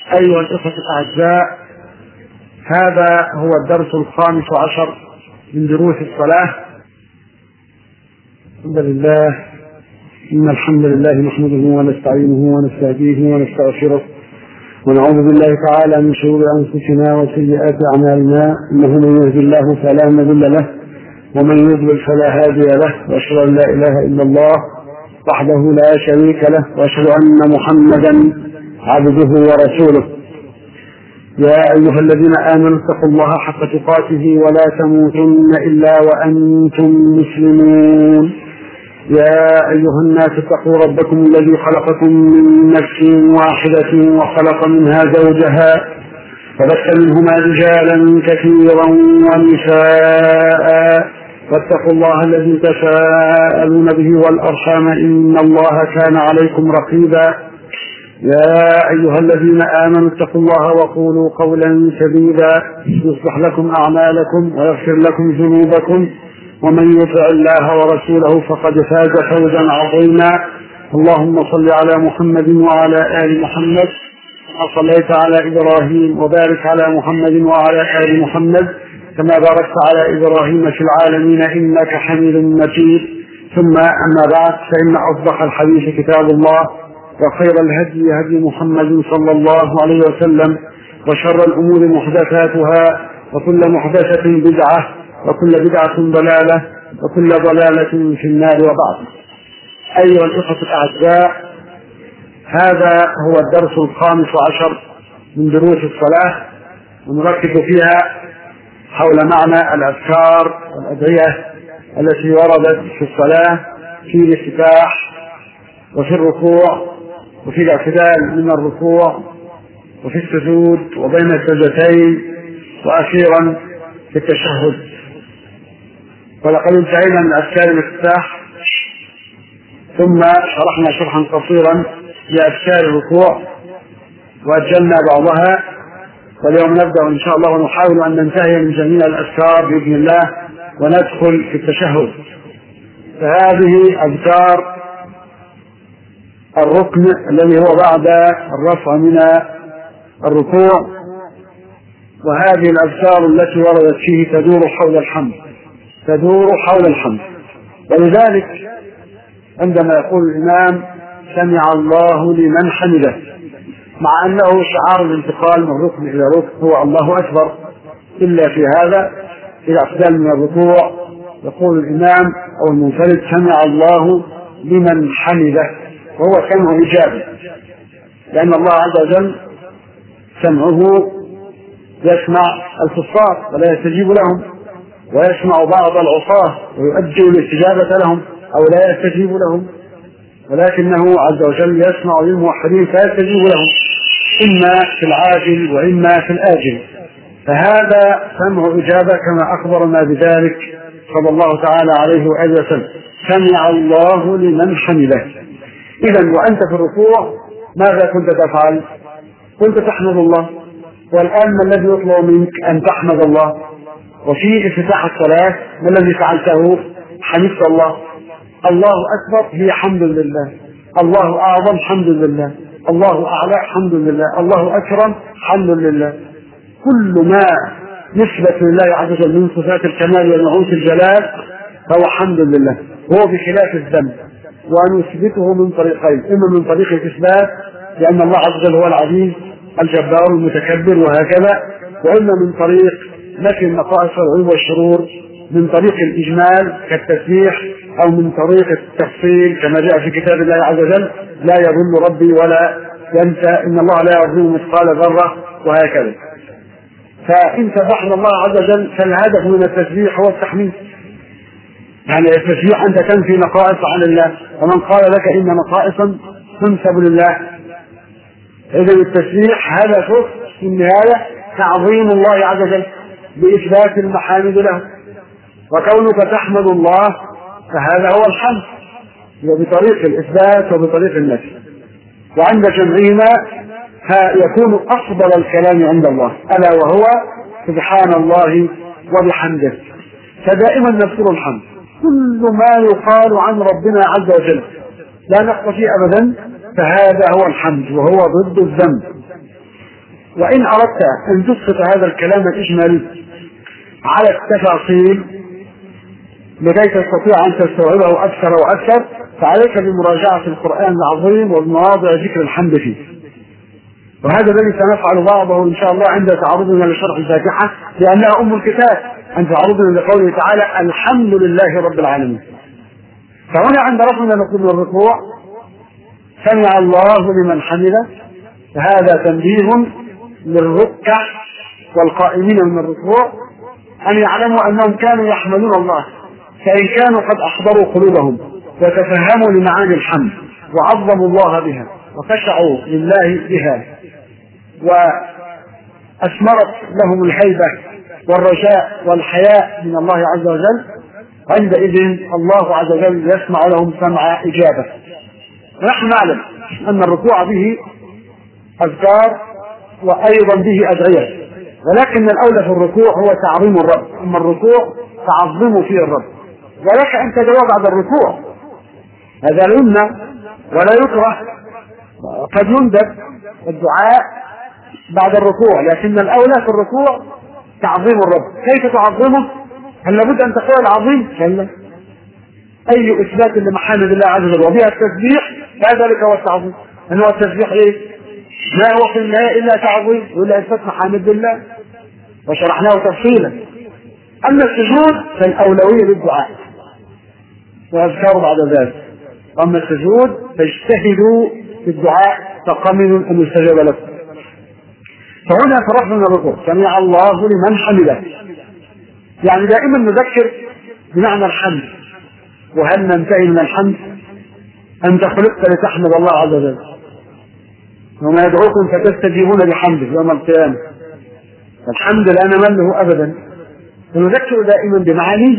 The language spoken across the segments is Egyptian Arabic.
أيها الإخوة الأعزاء هذا هو الدرس الخامس عشر من دروس الصلاة الحمد لله إن الحمد لله نحمده ونستعينه ونستهديه ونستغفره ونعوذ بالله تعالى من شرور أنفسنا وسيئات أعمالنا إنه من يهد الله فلا مضل له ومن يضلل فلا هادي له وأشهد أن لا إله إلا الله وحده لا شريك له وأشهد أن محمدا عبده ورسوله يا أيها الذين آمنوا اتقوا الله حق تقاته ولا تموتن إلا وأنتم مسلمون يا أيها الناس اتقوا ربكم الذي خلقكم من نفس واحدة وخلق منها زوجها وبث منهما رجالا كثيرا ونساء واتقوا الله الذي تساءلون به والأرحام إن الله كان عليكم رقيبا يا أيها الذين آمنوا اتقوا الله وقولوا قولا سديدا يصلح لكم أعمالكم ويغفر لكم ذنوبكم ومن يطع الله ورسوله فقد فاز فوزا عظيما اللهم صل على محمد وعلى آل محمد كما صليت على إبراهيم وبارك على محمد وعلى آل محمد كما باركت على إبراهيم في العالمين إنك حميد مجيد ثم أما بعد فإن أصدق الحديث كتاب الله وخير الهدي هدي محمد صلى الله عليه وسلم وشر الأمور محدثاتها وكل محدثة بدعة وكل بدعة ضلالة وكل ضلالة في النار وبعد أيها الإخوة الأعزاء هذا هو الدرس الخامس عشر من دروس الصلاة ونركز فيها حول معنى الأذكار والأدعية التي وردت في الصلاة في الافتتاح وفي الركوع وفي الاعتدال من الركوع وفي السجود وبين السجدتين واخيرا في التشهد ولقد انتهينا من اذكار الافتتاح ثم شرحنا شرحا قصيرا لاذكار الركوع واجلنا بعضها واليوم نبدا ان شاء الله ونحاول ان ننتهي من جميع الاذكار باذن الله وندخل في التشهد فهذه اذكار الركن الذي هو بعد الرفع من الركوع وهذه الأذكار التي وردت فيه تدور حول الحمد تدور حول الحمد ولذلك عندما يقول الإمام سمع الله لمن حمده مع أنه شعار الانتقال من ركن إلى ركن هو الله أكبر إلا في هذا في الاعتدال من الركوع يقول الإمام أو المنفرد سمع الله لمن حمده وهو سمع إيجابي لأن الله عز وجل سمعه يسمع الكفار ولا يستجيب لهم ويسمع بعض العصاة ويؤجل الاستجابة لهم أو لا يستجيب لهم ولكنه عز وجل يسمع للموحدين فيستجيب لهم إما في العاجل وإما في الآجل فهذا سمع إجابة كما أخبرنا بذلك صلى الله تعالى عليه وآله وسلم سمع الله لمن حمده إذا وأنت في الركوع ماذا كنت تفعل؟ كنت تحمد الله والآن ما الذي يطلب منك أن تحمد الله وفي افتتاح الصلاة ما الذي فعلته؟ حمدت الله الله أكبر هي حمد لله الله أعظم حمد لله الله أعلى حمد لله الله أكرم حمد لله كل ما نسبة لله عز وجل من صفات الكمال ونعوت الجلال فهو حمد لله هو بخلاف الذنب ونثبته من طريقين اما من طريق الاثبات لان الله عز وجل هو العزيز الجبار المتكبر وهكذا واما من طريق نفي النقائص والعيوب والشرور من طريق الاجمال كالتسبيح او من طريق التفصيل كما جاء في كتاب الله عز وجل لا يضل ربي ولا ينسى ان الله لا يظلم مثقال ذره وهكذا فانت تحمد الله عز وجل فالهدف من التسبيح هو التحميد يعني التسبيح أنت تنفي نقائص عن الله ومن قال لك إن نقائصا تنسب لله إذا التسبيح هدفه في النهاية تعظيم الله عز وجل بإثبات المحامد له وكونك تحمد الله فهذا هو الحمد وبطريق الإثبات وبطريق النفي وعند جمعهما يكون أفضل الكلام عند الله ألا وهو سبحان الله وبحمده فدائما نذكر الحمد كل ما يقال عن ربنا عز وجل لا نقص فيه ابدا فهذا هو الحمد وهو ضد الذنب وإن أردت أن تسقط هذا الكلام الإجمالي على التفاصيل لكي تستطيع أن تستوعبه أكثر وأكثر فعليك بمراجعة القرآن العظيم وبمواضع ذكر الحمد فيه وهذا الذي سنفعل بعضه إن شاء الله عند تعرضنا لشرح الفاتحة لأنها أم الكتاب عند تعرضنا لقوله تعالى الحمد لله رب العالمين فهنا عند رفعنا نقول الركوع سمع الله لمن حمده فهذا تنبيه للركع والقائمين من الركوع أن يعلموا أنهم كانوا يحملون الله فإن كانوا قد أحضروا قلوبهم وتفهموا لمعاني الحمد وعظموا الله بها وخشعوا لله بها وأثمرت لهم الهيبة والرجاء والحياء من الله عز وجل عندئذ الله عز وجل يسمع لهم سمع إجابة نحن نعلم أن الركوع به أذكار وأيضا به أدعية ولكن الأولى في الركوع هو تعظيم الرب أما الركوع تعظموا فيه الرب ولك أن تدعو بعد الركوع هذا لا يمنع ولا يكره قد يندب الدعاء بعد الركوع لكن الأولى في الركوع تعظيم الرب كيف تعظمه هل لابد أن تقول العظيم كلا أي إثبات لمحامد الله عز وجل وبها التسبيح كذلك هو التعظيم أن هو التسبيح إيه ما هو في النهاية إلا تعظيم ولا إثبات محامد الله وشرحناه تفصيلا أما السجود فالأولوية للدعاء وأذكار بعد ذلك أما السجود فاجتهدوا في الدعاء فقمنوا أن يستجاب لكم فهنا فرحنا من الركوع سمع الله لمن حمده يعني دائما نذكر بمعنى الحمد وهل ننتهي من الحمد أنت خلقت لتحمد الله عز وجل وما يدعوكم فتستجيبون بحمده يوم القيامة الحمد لا نمل له أبدا ونذكر دائما بمعانيه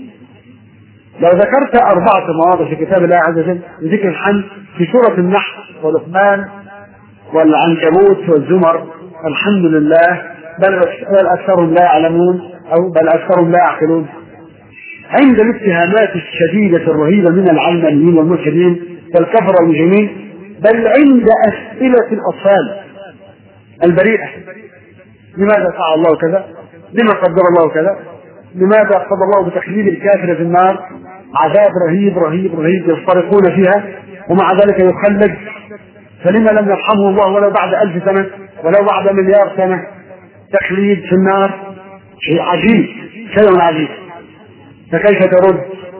لو ذكرت أربعة مواضع في كتاب الله عز وجل بذكر الحمد في سورة النحل ولقمان والعنكبوت والزمر الحمد لله بل بل أكثرهم لا يعلمون أو بل أكثرهم لا يعقلون عند الاتهامات الشديدة الرهيبة من العلمانيين والملحدين والكفر والمجرمين بل عند أسئلة الأطفال البريئة لماذا فعل الله كذا؟ لما قدر الله كذا؟ لماذا قضى الله بتخليد الكافر في النار عذاب رهيب رهيب رهيب يفترقون فيها ومع ذلك يخلد فلما لم يرحمه الله ولو بعد ألف سنة ولو بعد مليار سنة تخليد في النار شيء عجيب شيء عجيب فكيف ترد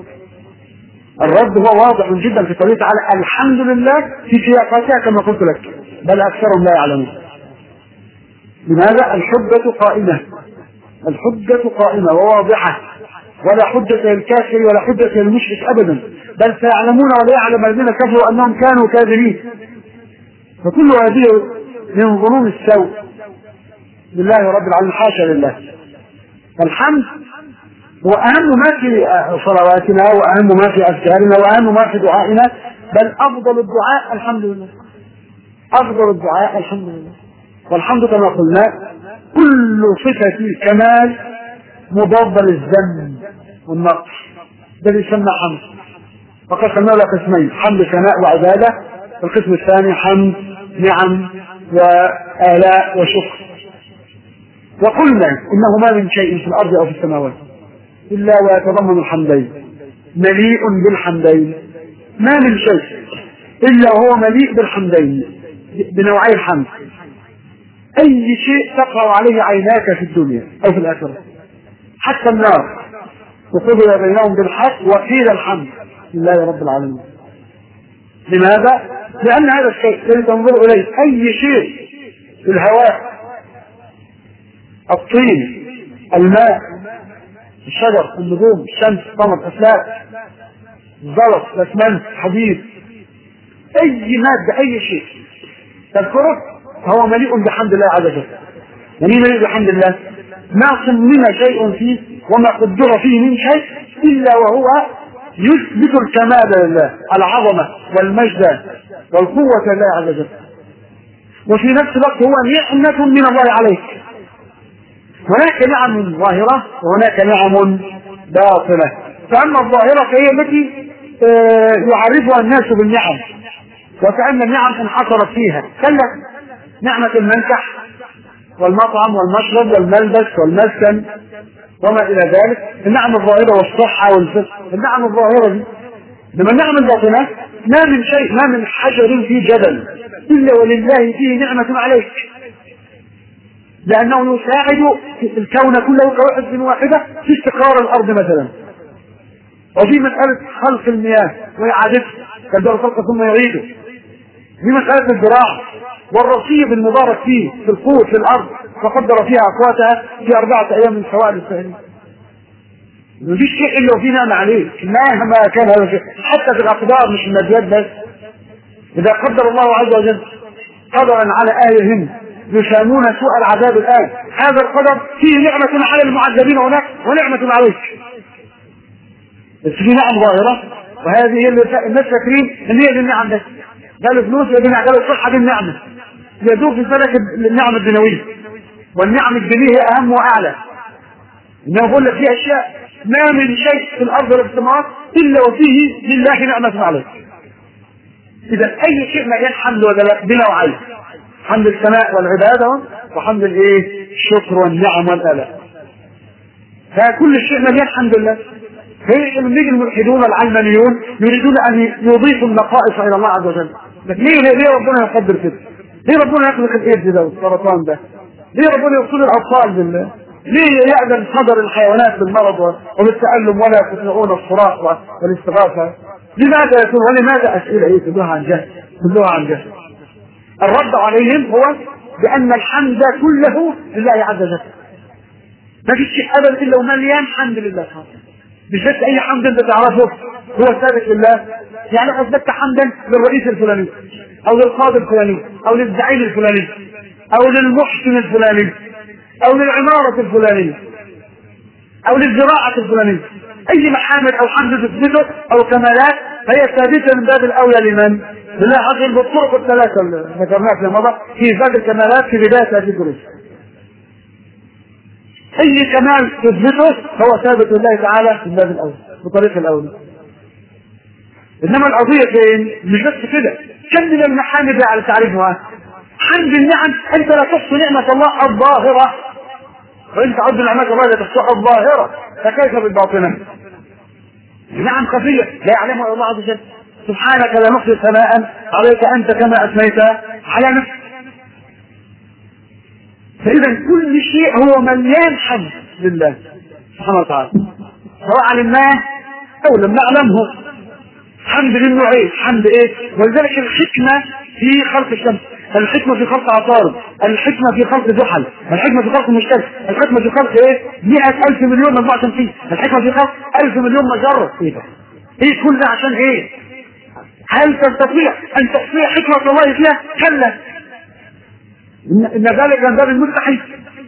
الرد هو واضح جدا في قوله تعالى الحمد لله في سياقاتها كما قلت لك بل اكثرهم لا يعلمون لماذا الحجة قائمة الحجة قائمة وواضحة ولا حجة للكافر ولا حجة للمشرك أبدا بل سيعلمون ولا يعلم الذين كفروا أنهم كانوا كاذبين فكل هذه من ظنون السوء لله رب العالمين حاشا لله الحمد هو أهم ما في صلواتنا وأهم ما في أذكارنا وأهم ما في دعائنا بل أفضل الدعاء الحمد لله أفضل الدعاء الحمد لله والحمد كما قلنا كل صفة كمال مضادة للذم والنقص ده بيسمى حمد فقد سماه له قسمين حمد ثناء وعبادة القسم الثاني حمد نعم وآلاء وشكر وقلنا إنه ما من شيء في الأرض أو في السماوات إلا ويتضمن الحمدين مليء بالحمدين ما من شيء إلا هو مليء بالحمدين بنوعي الحمد أي شيء تقرأ عليه عيناك في الدنيا أو في الآخرة حتى النار وقضي بينهم بالحق وقيل الحمد لله رب العالمين لماذا؟ لأن هذا الشيء الذي تنظر إليه أي شيء في الهواء الطين الماء الشجر النجوم الشمس القمر الافلاك الزلط الاسمنت حديد اي ماده اي شيء تذكره فهو مليء بحمد الله عز وجل يعني مليء بحمد الله ما صمم شيء فيه وما قدر فيه من شيء الا وهو يثبت الكمال لله العظمه والمجد والقوه لله عز وجل وفي نفس الوقت هو نعمه من الله عليك هناك نعم ظاهرة وهناك نعم باطنة فأما الظاهرة فهي التي يعرفها الناس بالنعم وكأن النعم انحصرت فيها كلا نعمة المنكح والمطعم والمشرب والملبس والمسكن وما الى ذلك النعم الظاهره والصحه والفسق النعم الظاهره دي لما النعم الباطنه ما من شيء ما من حجر في جبل الا ولله فيه نعمه عليك لانه يساعد الكون كله كوحده واحده في استقرار الارض مثلا وفي مساله خلق المياه واعادتها كالدور خلقه ثم يعيده في مساله الزراعه والرصيد المبارك فيه في القوت في الارض فقدر فيها اقواتها في اربعه ايام من سواء السهل مفيش شيء الا وفيه نعمه عليك مهما كان هذا الشيء حتى في الاقدار مش الماديات بس اذا قدر الله عز وجل قدرا على اهلهم يسامون سوء العذاب الان هذا القدر فيه نعمه على المعذبين هناك ونعمه عليك بس في نعم ظاهره وهذه هي اللي الناس فاكرين ان هي دي النعم بس قالوا فلوس يا دي قالوا الصحه دي النعمه يدور في فلك النعم الدنيويه والنعم الدينيه هي اهم واعلى انه بقول لك في اشياء ما من شيء في الارض ولا في السماوات الا وفيه لله نعمه عليك اذا اي شيء مليان حمد ولا بلا وعي حمد السماء والعباده وحمد الايه الشكر والنعم والالاء فكل شيء مليان الحمد لله هي لما يجي الملحدون العلمانيون يريدون ان يضيفوا النقائص الى الله عز وجل لكن ليه ليه ربنا يقدر كده؟ ليه ربنا يخلق الايدز ده والسرطان ده؟ ليه ربنا يبصر الاطفال بالله؟ ليه يأذن صدر الحيوانات بالمرض وبالتألم ولا يستطيعون الصراخ والاستغاثة؟ لماذا يكون ولماذا أسئلة إيه كلها عن جهل؟ كلها عن جهل. الرد عليهم هو بأن الحمد كله لله عز وجل. ما فيش شيء أبدا إلا ومليان حمد لله سبحانه مش بس أي حمد أنت تعرفه هو ثابت لله يعني أثبتت حمدا للرئيس الفلاني أو للقاضي الفلاني أو للزعيم الفلاني أو للمحسن الفلاني او للعمارة الفلانية او للزراعة الفلانية اي محامد او حمد تثبته او كمالات فهي ثابتة من باب الاولى لمن؟ لله عز وجل بالطرق الثلاثة اللي ذكرناها في مضى في باب الكمالات في بداية هذه الدروس اي كمال تثبته هو ثابت لله تعالى في الباب الاول بطريق الاولى انما القضية فين؟ مش بس كده كم من المحامد على تعريفها حمد النعم انت لا تحصي نعمة الله الظاهرة وانت عد نعمة الله لا تحصيها الظاهرة فكيف بالباطنة نعم خفية لا يعلمها الله عز وجل سبحانك لا نحصي ثناء عليك انت كما اثنيت على نفسك فاذا كل شيء هو مليان حمد لله سبحانه وتعالى سواء علمناه او لم نعلمه حمد للنوعين حمد ايه ولذلك الحكمة في خلق الشمس الحكمة في خلق عطارد الحكمة في خلق زحل الحكمة في خلق مشتري الحكمة في خلق ايه مئة ألف مليون مجموعة شمسية الحكمة في خلق ألف مليون مجرة ايه ده ايه كل ده عشان ايه هل تستطيع ان تحصي حكمة الله فيها كلا ان ذلك من باب المستحيل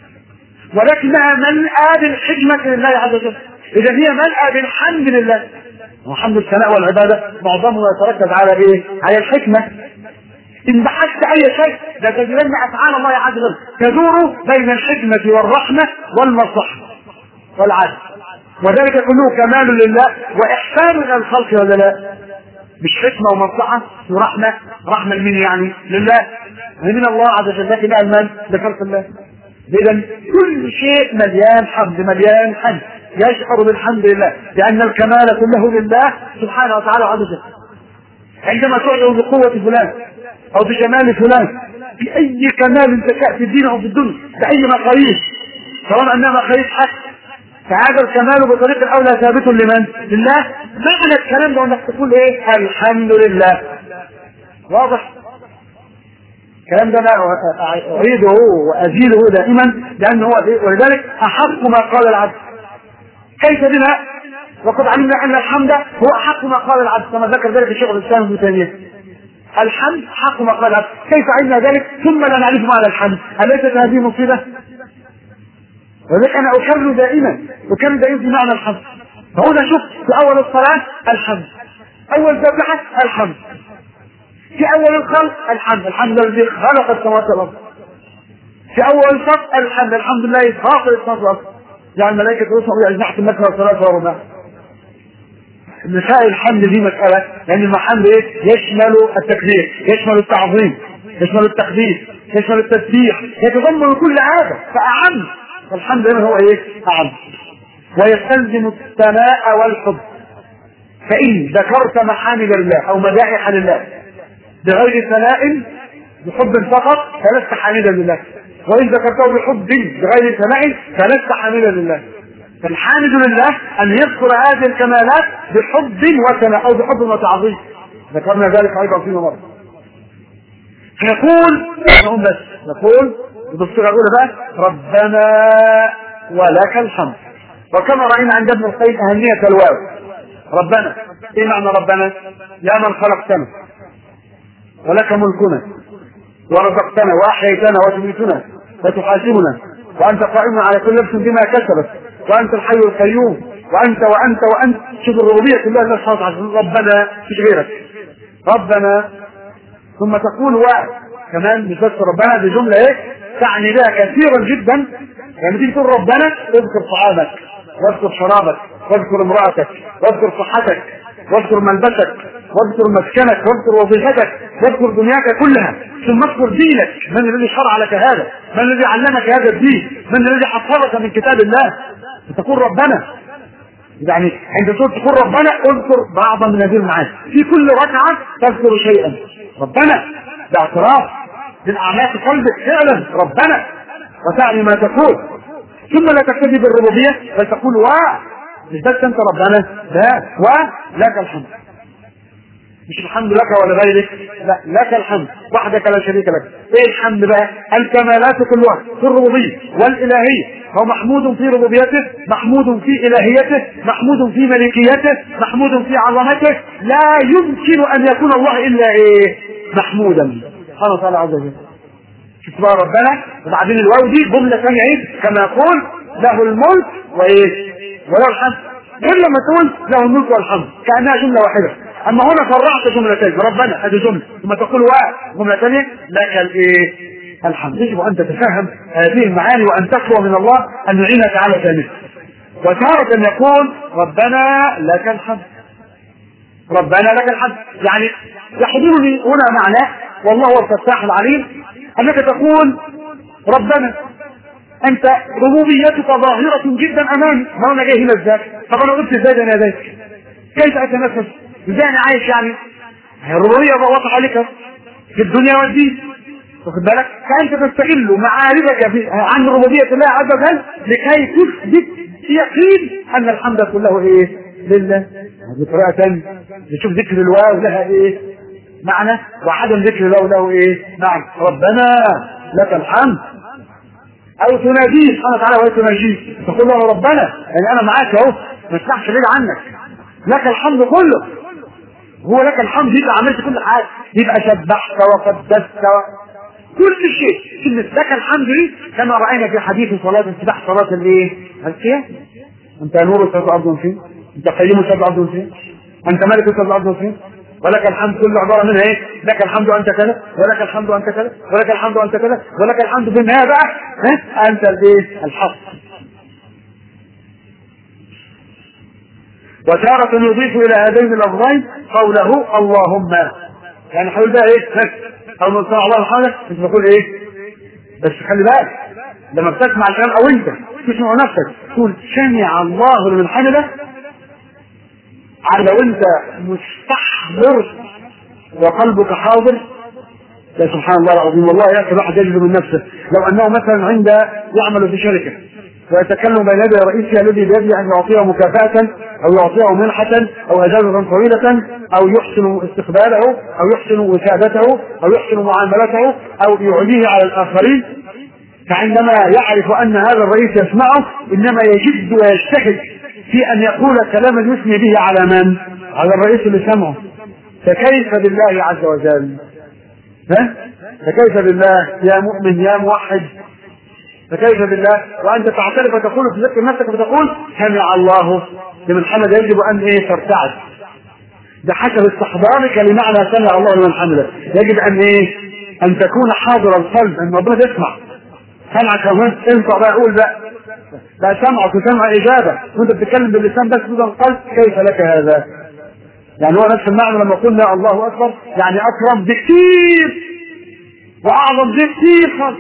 ولكنها ملأى بالحكمة لله عز وجل اذا هي ملأى بالحمد لله وحمد الثناء والعبادة معظمه يتركز على ايه؟ على الحكمة إن بحثت أي شيء لتجدن أفعال الله عز وجل تدور بين الحكمة والرحمة والمصلحة والعدل وذلك كله كمال لله وإحسان إلى الخلق ولا لا؟ مش حكمة ومصلحة ورحمة رحمة لمين يعني؟ لله من الله عز وجل لكن المال لخلق الله إذا كل شيء مليان حمد مليان حمد يشعر بالحمد لله لأن الكمال كله لله سبحانه وتعالى عز وجل عندما تعلم بقوة فلان أو بجمال فلان بأي كمال انت في الدين أو في الدنيا بأي مقاييس سواء أنها مقاييس حق فهذا الكمال بطريق الأولى ثابت لمن؟ لله معنى الكلام ده أنك تقول إيه؟ الحمد لله واضح؟ الكلام ده انا اعيده وازيله دائما لانه هو ولذلك احق ما قال العبد كيف بنا وقد علمنا ان الحمد هو احق ما قال العبد كما ذكر ذلك الشيخ الاسلام ابن تيميه الحمد حق ما قال العبد كيف علمنا ذلك ثم لا نعرف معنى الحمد اليست هذه مصيبه ولذلك انا اكرر دائما اكرر دائما في معنى الحمد فهنا شوف في اول الصلاه الحمد اول ذبحه الحمد في اول الخلق الحمد الحمد لله الذي خلق السماوات والارض في اول الصف الحمد الحمد لله خاطر السماوات والارض يعني الملائكه تروح اجنحه مثنى وثلاثه ورباع مسائل الحمد دي مسألة لأن المحمد إيه؟ يشمل التكبير، يشمل التعظيم، يشمل التقديس يشمل التسبيح يتضمن كل هذا فأعم فالحمد لله هو ايه؟ أعم ويستلزم الثناء والحب فإن ذكرت محامد الله أو مدائح لله بغير ثناء بحب فقط فلست حامدا لله وإن ذكرته بحب بغير ثناء فلست حامدا لله فالحامد لله أن يذكر هذه الكمالات بحب وثناء أو بحب وتعظيم ذكرنا ذلك أيضا فيما مر فيقول نقول بس نقول بالصيغة الأولى بقى ربنا ولك الحمد وكما رأينا عند ابن القيم أهمية الواو ربنا ايه معنى ربنا يا من خلقتنا ولك ملكنا ورزقتنا واحييتنا وتميتنا وتحاسبنا وانت قائم على كل نفس بما كسبت وانت الحي القيوم وانت وانت وانت شوف الربوبيه كلها لله سبحانه وتعالى ربنا مش غيرك ربنا ثم تقول و كمان مش بس ربنا دي جمله ايه تعني بها كثيرا جدا لما تيجي تقول ربنا اذكر طعامك واذكر شرابك واذكر امرأتك واذكر صحتك واذكر ملبسك واذكر مسكنك واذكر وظيفتك واذكر دنياك كلها ثم اذكر دينك من الذي شرع لك هذا من الذي علمك هذا الدين من الذي حفظك من كتاب الله تقول ربنا يعني عند تقول ربنا اذكر بعضا من هذه المعاني في كل ركعه تذكر شيئا ربنا باعتراف من اعماق قلبك فعلا ربنا وتعني ما تقول ثم لا تكتفي بالربوبيه بل تقول وا مش بس انت ربنا لا ولك الحمد مش الحمد لك ولا غيرك لا لك الحمد وحدك لا شريك لك ايه الحمد بقى الكمالات كلها في الربوبيه والالهيه هو محمود في ربوبيته محمود في الهيته محمود في ملكيته محمود في عظمته لا يمكن ان يكون الله الا ايه محمودا سبحانه وتعالى عز وجل شوف بقى ربنا وبعدين الواو دي جمله ثانيه ايه كما يقول له الملك وايه وله الحمد كل لما تقول له الملك والحمد كانها جمله واحده اما هنا فرعت جملتين ربنا هذه جمله ثم تقول و جمله ثانيه لك الايه الحمد يجب ان تتفهم هذه المعاني وان تقوى من الله ان يعينك على ذلك وتارة يقول ربنا لك الحمد ربنا لك الحمد يعني يحضرني هنا معنى والله هو الفتاح العليم انك تقول ربنا انت ربوبيتك ظاهرة جدا امامي ما انا جاي هنا ازاي طب انا قلت ازاي ده انا ذاك كيف اتنفس ازاي انا عايش يعني الربوبية واضحة عليك في الدنيا والدين واخد بالك فانت تستغل معارفك في عن ربوبية الله عز وجل لكي تثبت يقين ان الحمد كله ايه لله بطريقة ثانية نشوف ذكر الواو لها ايه معنى وعدم ذكر الواو له ايه معنى ربنا لك الحمد او تناديه سبحانه وتعالى وهي تناجيه تقول له ربنا يعني انا معاك اهو ما اسمحش بعيد عنك لك الحمد كله هو لك الحمد يبقى عملت كل حاجه يبقى سبحت وقدست و... كل شيء كلمة لك الحمد دي كما رأينا في حديث صلاة انتباه صلاة الايه؟ القيام انت نور سبع ارض فين؟ انت قيم سبع ارض فين؟ انت ملك سبع ارض فين؟ ولك الحمد كل عبارة منها ايه؟ لك الحمد انت كذا ولك الحمد انت كذا ولك الحمد انت كذا ولك الحمد في النهاية بقى ها؟ انت الايه؟ الحق وتارة يضيف إلى هذين اللفظين قوله اللهم يعني حول بقى إيه؟ أو من صنع الله الحمد أنت بتقول إيه؟ بس خلي بالك لما بتسمع الكلام أو أنت تسمع نفسك تقول سمع الله لمن حمده على لو أنت مستحضر وقلبك حاضر يا سبحان الله العظيم والله يأتي الواحد يجد من نفسه لو أنه مثلا عند يعمل في شركة ويتكلم بين يدي رئيسها الذي بيده ان يعطيه مكافأة او يعطيه منحة او اجازة طويلة او يحسن استقباله او يحسن وسادته او يحسن معاملته او يعليه على الاخرين فعندما يعرف ان هذا الرئيس يسمعه انما يجد ويجتهد في ان يقول كلاما يثني به على من؟ على الرئيس اللي سمعه فكيف بالله عز وجل؟ ها؟ فكيف بالله يا مؤمن يا موحد فكيف بالله وانت تعترف وتقول في ذكر نفسك وتقول سمع الله لمن حمد يجب ان ايه ترتعد ده حسب استحضارك لمعنى سمع الله لمن حمده يجب ان ايه ان تكون حاضر القلب ان ربنا تسمع سمعك كمان انت بقى قول بقى لا سمعك وسمع اجابه وانت بتتكلم باللسان بس بدون القلب كيف لك هذا يعني هو نفس المعنى لما قلنا الله اكبر يعني اكرم بكثير واعظم بكثير خالص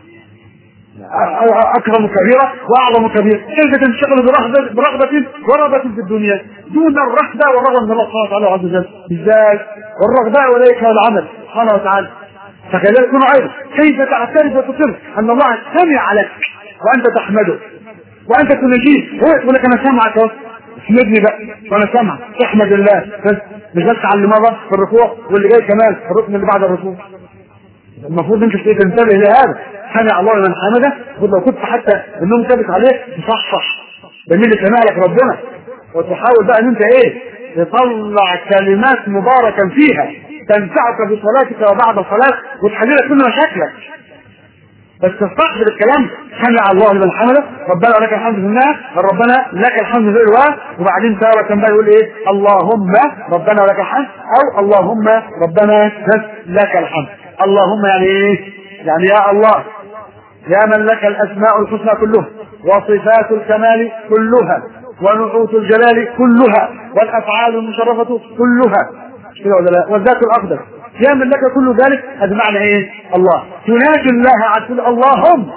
اكرم كبيره واعظم كبيره كيف تنشغل برغبه برغبه ورغبه في الدنيا دون الرغبه والرغبه من الله سبحانه وتعالى عز وجل ازاي والرغبه وليك والعمل سبحانه وتعالى فكذلك هنا ايضا كيف تعترف وتقر ان الله سمع لك وانت تحمده وانت تنجيه هو يقول لك انا سامعك اهو اسندني بقى وانا سامعك احمد الله بس مش بس على اللي مضى في الركوع واللي جاي كمان في الركن اللي بعد الركوع المفروض انت تنتبه لهذا سمع الله لمن حمده لو كنت حتى النوم ثابت عليه تصحصح ده مين اللي سمع لك ربنا وتحاول بقى ان انت ايه تطلع كلمات مباركا فيها تنفعك بصلاتك وبعد الصلاه وتحل لك كل مشاكلك بس تستحضر الكلام سمع الله لمن حمده ربنا لك الحمد في النار ربنا لك الحمد في الوقت وبعدين تارة بقى يقول ايه اللهم ربنا لك الحمد او اللهم ربنا لك الحمد اللهم يعني ايه يعني يا الله يا من لك الاسماء الحسنى كلها وصفات الكمال كلها ونعوت الجلال كلها والافعال المشرفه كلها كده ولا لا والذات الاقدس يا من لك كل ذلك هذا معنى ايه الله تناجي الله عز وجل اللهم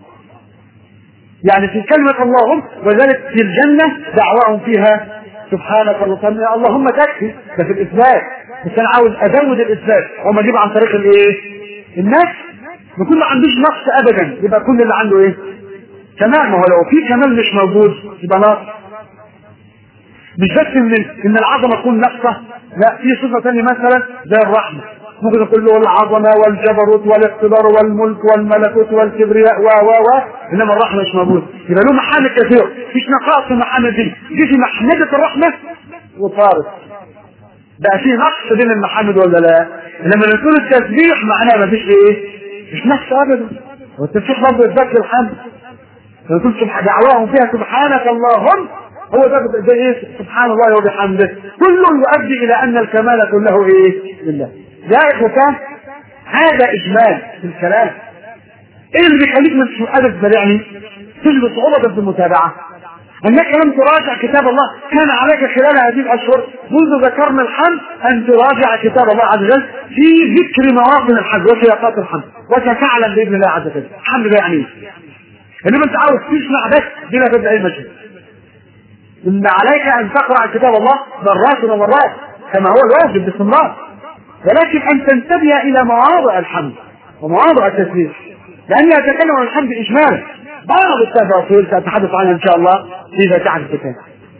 يعني في كلمة اللهم وذلك في الجنة دعواهم فيها سبحانك اللهم اللهم تكفي ده في الإثبات بس أنا عاوز أزود الإثبات وما أجيب عن طريق الإيه؟ الناس يكون ما عندوش نقص أبدا يبقى كل اللي عنده إيه؟ تمام هو لو في كمال مش موجود يبقى ناقص مش بس ان ان العظمه تكون ناقصه لا في صفه ثانيه مثلا زي الرحمه ممكن يقول له العظمه والجبروت والاقتدار والملك والملكوت والكبرياء و و و انما الرحمه مش موجود يبقى له محامد كثير مفيش نقائص في المحامد دي دي في محمده الرحمه وطارت بقى في نقص بين المحامد ولا لا؟ لما نقول التسبيح معناه مفيش ايه؟ مش نقص ابدا والتسبيح برضه يثبت الحمد نقول دعواهم فيها سبحانك اللهم هو ده ده ايه سبحان الله وبحمده كل يؤدي الى ان الكمال كله ايه لله يا اخوتان هذا اجمال في الكلام ايه اللي بيخليك مش قادر تتابعني تجد صعوبة في المتابعة انك لم تراجع كتاب الله كان عليك خلال هذه الاشهر منذ ذكرنا الحمد ان تراجع كتاب الله عز وجل في ذكر مواطن الحمد وسياقات الحمد وستعلم باذن الله عز وجل الحمد لله يعني ايه انما انت عاوز تسمع بس بلا بدء اي مجال ان عليك ان تقرا كتاب الله مرات ومرات كما هو الواجب باستمرار ولكن ان تنتبه الى مواضع الحمد ومواضع التسبيح لاني اتكلم عن الحمد اجمالا بعض التفاصيل ساتحدث عنها ان شاء الله في فاتحه الكتاب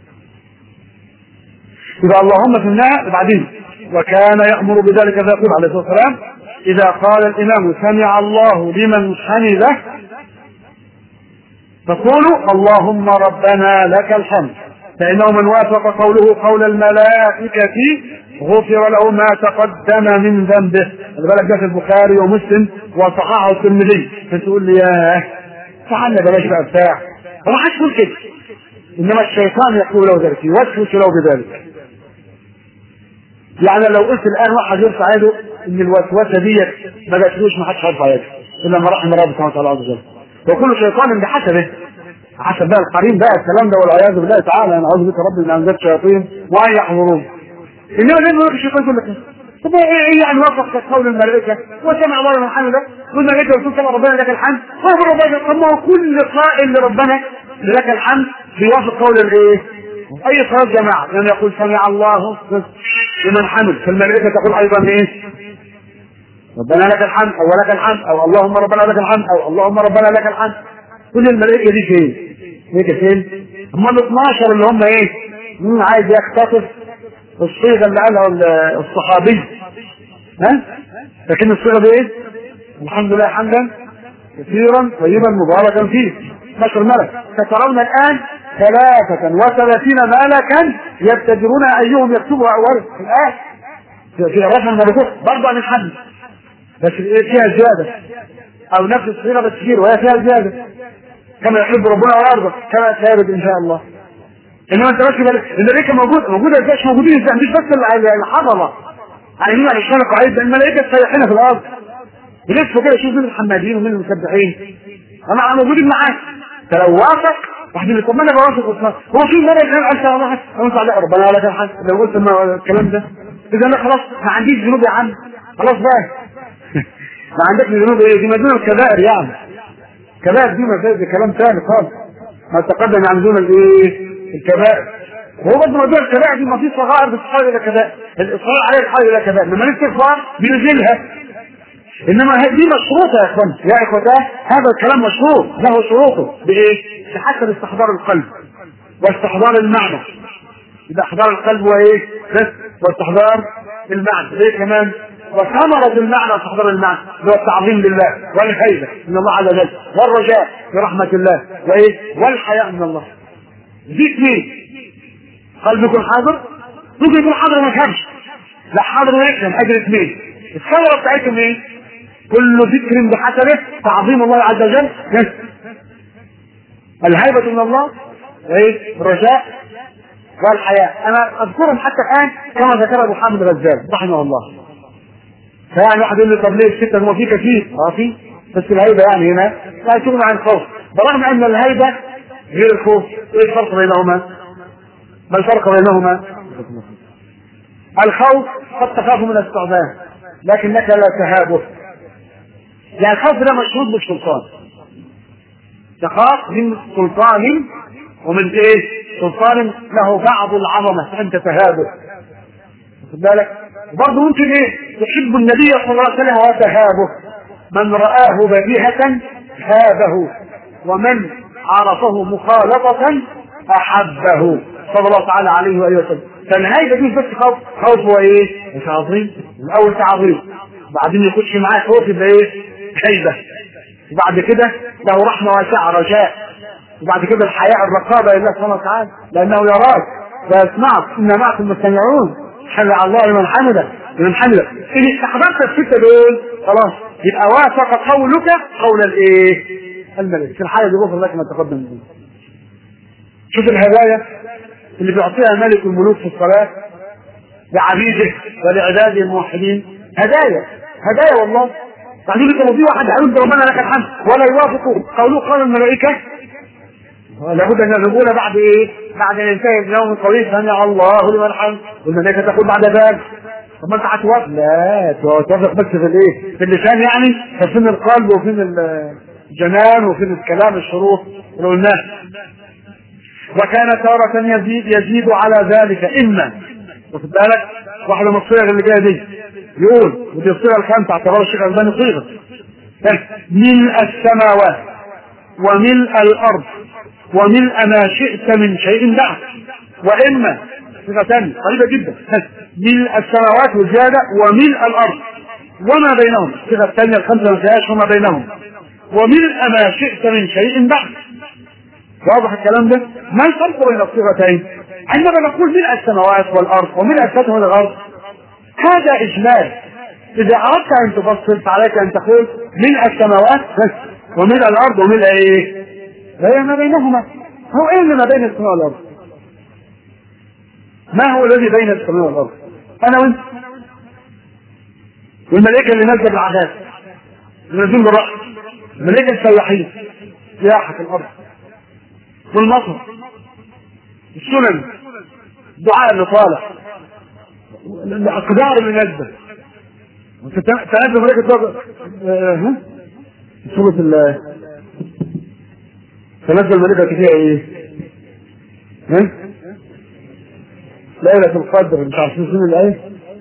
يبقى اللهم في النهايه وبعدين وكان يامر بذلك فيقول عليه الصلاه والسلام اذا قال الامام سمع الله لمن حمده فقولوا اللهم ربنا لك الحمد فإنه من وافق قوله قول الملائكة غفر له ما تقدم من ذنبه خلي بالك ده في البخاري ومسلم وصححه الترمذي فتقول لي ياه تعالى بلاش بقى بتاع هو حدش يقول كده انما الشيطان يقول له ذلك يوسوس له بذلك يعني لو قلت الان واحد يرفع يده ان الوسوسه ديت ما جاتلوش ما حدش هيرفع يده الا ما رحم ربنا سبحانه وتعالى عز وجل وكل شيطان بحسبه حسب بقى القرين بقى الكلام ده والعياذ بالله تعالى انا اعوذ بك ربي من امزات الشياطين وان يحضرون انما زي ما الشيطان يقول لك طب ايه يعني وافق قول الملائكه وسمع الله من حمده والملائكه والرسول طبعا ربنا لك الحمد هو ربنا طب ما هو كل قائل لربنا لك الحمد بيوافق قول الايه؟ اي صلاه جماعه لما يقول سمع الله لمن حمد فالملائكه تقول ايضا ايه؟ ربنا لك الحمد او لك الحمد او اللهم ربنا لك الحمد او اللهم ربنا لك الحمد كل الملائكه دي فين؟ هيك فين؟ هم ال 12 اللي هم ايه؟ مين عايز يقتصر الصيغه اللي قالها الصحابي ها؟ لكن الصيغه دي ايه؟ الحمد لله حمدا كثيرا طيبا مباركا فيه نشر الملك سترون الان ثلاثة وثلاثين ملكا يبتدرون ايهم يكتبها اول في الايه في رفع الملكوت برضه عن الحمد بس فيها زيادة او نفس الصيغة بس كتير وهي فيها زيادة كما يحب ربنا ويرضى كما ثابت ان شاء الله انما انت بس الملائكة موجودة موجودة ازاي مش موجودين ازاي مش بس الحضرة عايزين على الشرق وعايز الملائكة سايحين في الارض يلفوا كده يشوف مين الحمادين ومين المسبحين انا موجودين معاك فلو وافق واحد يقول طب ما انا بوافق واسمع هو في ملك قال انت واحد انت على ربنا لك الحمد لو قلت الكلام ده اذا انا خلاص ما عنديش ذنوب يا عم خلاص بقى ما عندك ذنوب ايه دي مدينة الكبائر يعني كبائر دي ما ده كلام ثاني خالص ما تقدم عن دون الايه الكبائر وهو برضه موضوع الكبائر دي ما في صغائر بتحول الى كبائر الاصرار عليها بتحول الى كبائر لما الاستغفار بينزلها انما دي مشروطه يا اخوان يا اخوتاه هذا الكلام مشروط له شروطه بايه؟ بحسب استحضار القلب واستحضار المعنى يبقى احضار القلب وايه؟ بس واستحضار المعنى ليه كمان؟ وثمرة المعنى واستحضار المعنى اللي هو التعظيم لله والهيبة من الله عز وجل والرجاء برحمة الله وايه؟ والحياء من الله دي اثنين قلب يكون حاضر ممكن يكون حاضر وما يفهمش لا حاضر ويفهم اجر اثنين الثمرة بتاعتهم ايه؟ كل ذكر بحسبه تعظيم الله عز وجل بس الهيبة من الله وايه؟ الرجاء والحياة أنا أذكرهم حتى الآن كما ذكر أبو حامد الغزال رحمه الله فيعني واحد يقول لي طب ليه الستة هو في كثير اه في بس الهيبة يعني هنا لا تغنى عن الخوف برغم أن الهيبة غير الخوف إيه الفرق بينهما؟ ما الفرق بينهما؟ الخوف قد تخاف من الثعبان لكنك لا تهابه يعني الخوف ده مشروط بالسلطان تخاف من سلطان ومن ايه؟ سلطان له بعض العظمه فانت تهابه واخد بالك؟ وبرضه ممكن ايه؟ تحب النبي صلى الله عليه وسلم وتهابه من رآه بديهة هابه ومن عرفه مخالطة أحبه صلى الله تعالى عليه وآله وسلم فالهيبة دي بس خوف خوف هو ايه؟ مش عظيم الأول تعظيم بعدين يخش معاه خوف يبقى ايه؟ هيبة وبعد كده له رحمة واسعة رجاء وبعد كده الحياء الرقابة لله سبحانه وتعالى لأنه يراك ويسمعك إن معكم مستمعون حل على الله لمن حمده لمن حمده إن استحضرت الستة دول خلاص يبقى وافق قولك قول الإيه؟ الملك في الحالة دي غفر لك ما تقدم منه شوف الهدايا اللي بيعطيها ملك الملوك في الصلاة لعبيده ولعباده الموحدين هدايا هدايا والله بعدين انت في واحد هيقول ربنا لك الحمد ولا يوافق قوله قال الملائكة لابد ان نقول بعد ايه؟ بعد ان ينتهي اليوم الطويل سمع الله لمن حمد والملائكه تقول بعد ذلك طب ما انت هتوافق لا توافق بس في الايه؟ في اللسان يعني فين القلب وفين الجنان وفين الكلام الشروط اللي قلناه وكان تارة يزيد يزيد على ذلك إما واخد بالك واحدة من الصيغ اللي جاية دي يقول ودي الصيغة الخامسة اعتبار الشيخ الألباني صيغة ملء السماوات وملء الأرض وملء ما شئت من شيء بعد وإما صيغة ثانية قريبة جدا ملء السماوات وزيادة وملء الأرض وما بينهم الصيغة الثانية الخمسة ما فيهاش وما بينهم وملء ما شئت من شيء بعد واضح الكلام ده؟ ما الفرق بين الصيغتين؟ عندما نقول ملء السماوات والارض وملء السماوات والارض هذا اجمال اذا اردت ان تفصل فعليك ان تقول ملء السماوات بس وملء الارض وملء ايه؟ لا ما بينهما هو ايه اللي ما بين السماء والارض؟ ما هو الذي بين السماء والارض؟ انا وانت والملائكه اللي نازله بالعذاب اللي نازلين بالرأس الملائكه السياحين سياحه الارض والمطر السنن الدعاء اللي طالع الاقدار اللي نازله تنزل ملائكه ها سورة ال تنزل ملائكة فيها ايه؟ ها؟ ليلة القدر انت عارفين سنة الآية؟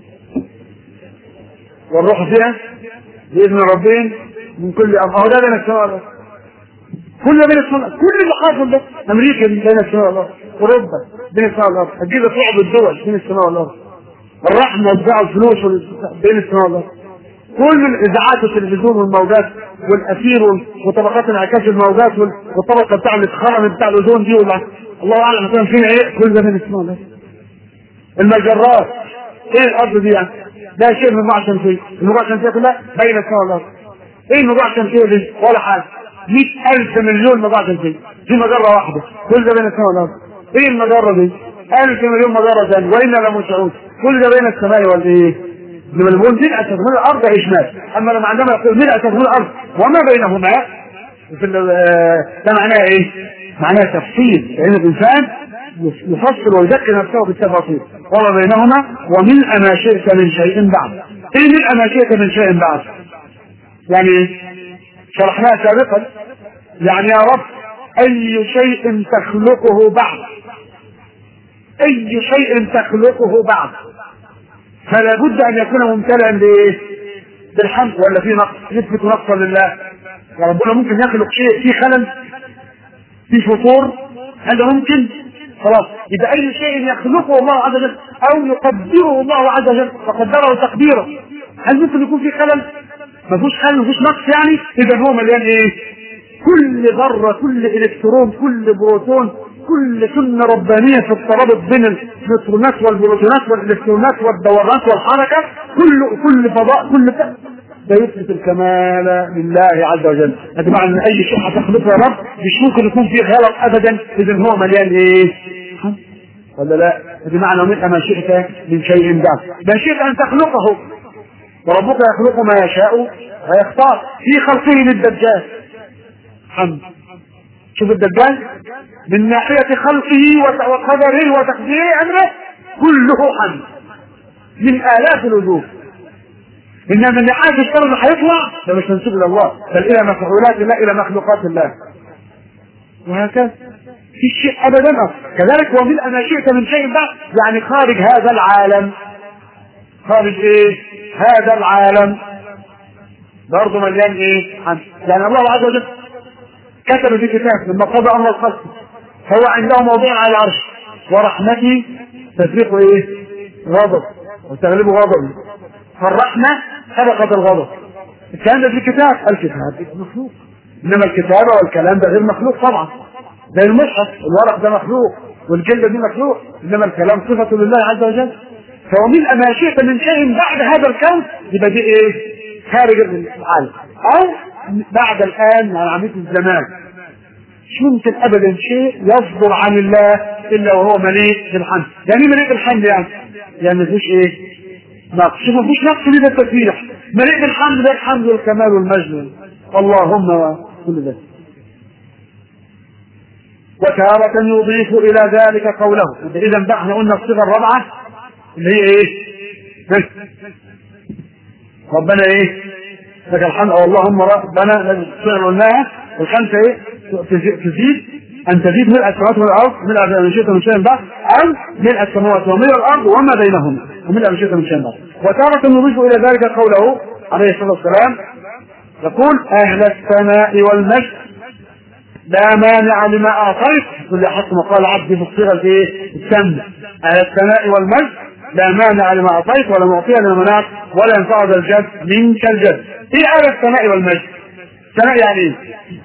والروح فيها بإذن ربهم من كل أمر أهو ده بين السماء والأرض كل بين السماء كل اللي حاصل ده أمريكا بين السماء والأرض أوروبا بين السماء والأرض هتجيب صعب الدول بين السماء والأرض الرحمة وزع الفلوس بين السماء والأرض كل الاذاعات والتلفزيون والموجات والاثير وطبقات انعكاس الموجات والطبقه بتاع الاتخام بتاع الاوزون دي والله الله اعلم كان فيها ايه كل ده من اسمه الله المجرات ايه الارض دي يعني ده شيء من المجموعه الشمسيه المجموعه الشمسيه كلها بين السماء والارض ايه المجموعه الشمسيه دي ولا حاجه 100000 مليون مجموعه شمسيه دي مجره واحده كل ده بين السماء والارض ايه المجره دي 1000 مليون مجره ثانيه وانا لمنشعون كل ده بين السماء والايه لما نقول ملء تكون الارض اجمال اما لما عندما يقول ملء تكون الارض وما بينهما في ده معناه ايه؟ معناه تفصيل لان الانسان يفصل ويذكر نفسه بالتفاصيل وما بينهما وملء ما شئت من شيء بعد ايه ملء ما شئت من شيء بعد؟ يعني شرحناها سابقا يعني يا رب اي شيء تخلقه بعد اي شيء تخلقه بعد فلا بد ان يكون ممتلئا بايه؟ بالحمد ولا في نقص يثبت نقصا لله ربنا ممكن يخلق شيء فيه خلل في فطور هذا ممكن خلاص يبقى اي شيء يخلقه الله عز وجل او يقدره الله عز وجل فقدره تقديره هل ممكن يكون في خلل؟ ما فيهوش خلل ما فيهوش نقص يعني اذا هو مليان ايه؟ كل ذره كل الكترون كل بروتون كل سنه ربانيه في الترابط بين النيوترونات والبروتونات والالكترونات والدورات والحركه كل كل فضاء كل ده يثبت الكمال لله عز وجل هذا معنى ان اي شيء هتخلقه يا رب مش ممكن يكون فيه غلط ابدا اذا هو مليان ايه ولا لا هذا معنى منها ما شئت من شيء بعد ما شئت ان تخلقه وربك يخلق ما يشاء ويختار في خلقه للدجال حمد شوف الدجال من ناحية خلقه وقدره وتقديره أمره كله حمد من آلاف الوجوه إنما من ناحية الشر اللي هيطلع ده مش منسوب إلى الله بل إلى مفعولات الله إلى مخلوقات الله وهكذا في شيء أبدا كذلك ومن ما شئت من شيء بعد يعني خارج هذا العالم خارج إيه؟ هذا العالم برضه مليان إيه؟ حمد يعني الله عز وجل كتب في كتاب لما قضى امر الخلق هو عنده موضوع على العرش ورحمتي تسبيق ايه؟ غضب وتغلبه غضب فالرحمة سبقت الغضب الكلام ده في الكتاب الكتاب مخلوق انما الكتابة والكلام ده غير مخلوق طبعا زي المصحف الورق ده مخلوق والجلدة دي مخلوق انما الكلام صفة لله عز وجل فومن ما شئت من شيء بعد هذا الكون يبقى دي ايه؟ خارج العالم او بعد الان على عمليه الزمان مش ممكن ابدا شيء يصدر عن الله الا وهو مليء بالحمد يعني ايه مليء بالحمد يعني يعني مفيش ايه نقص شوف مفيش نقص من التسبيح مليء بالحمد ده الحمد والكمال والمجد اللهم وكل ذلك وتارة يضيف إلى ذلك قوله إذا بقى احنا قلنا الصيغة الرابعة اللي هي إيه؟ ربنا إيه؟ لك الحمد أو اللهم ربنا الصيغة قلناها والخمسة إيه؟ تزيد أن تزيد ملء السماوات والأرض ملء ما شئت من شيء بعد أو ملء السماوات وملء الأرض وما بينهما وملء ما شئت من شيء بعد وتارة نضيف إلى ذلك قوله عليه الصلاة والسلام يقول أهل الثناء والمجد لا مانع لما أعطيت كل حق ما قال عبدي في الصيغة الإيه؟ التامة أهل الثناء والمجد لا مانع لما أعطيت ولا معطي لما منعت ولا ينفع ذا الجد منك الجد إيه أهل الثناء والمجد؟ الثناء يعني إيه؟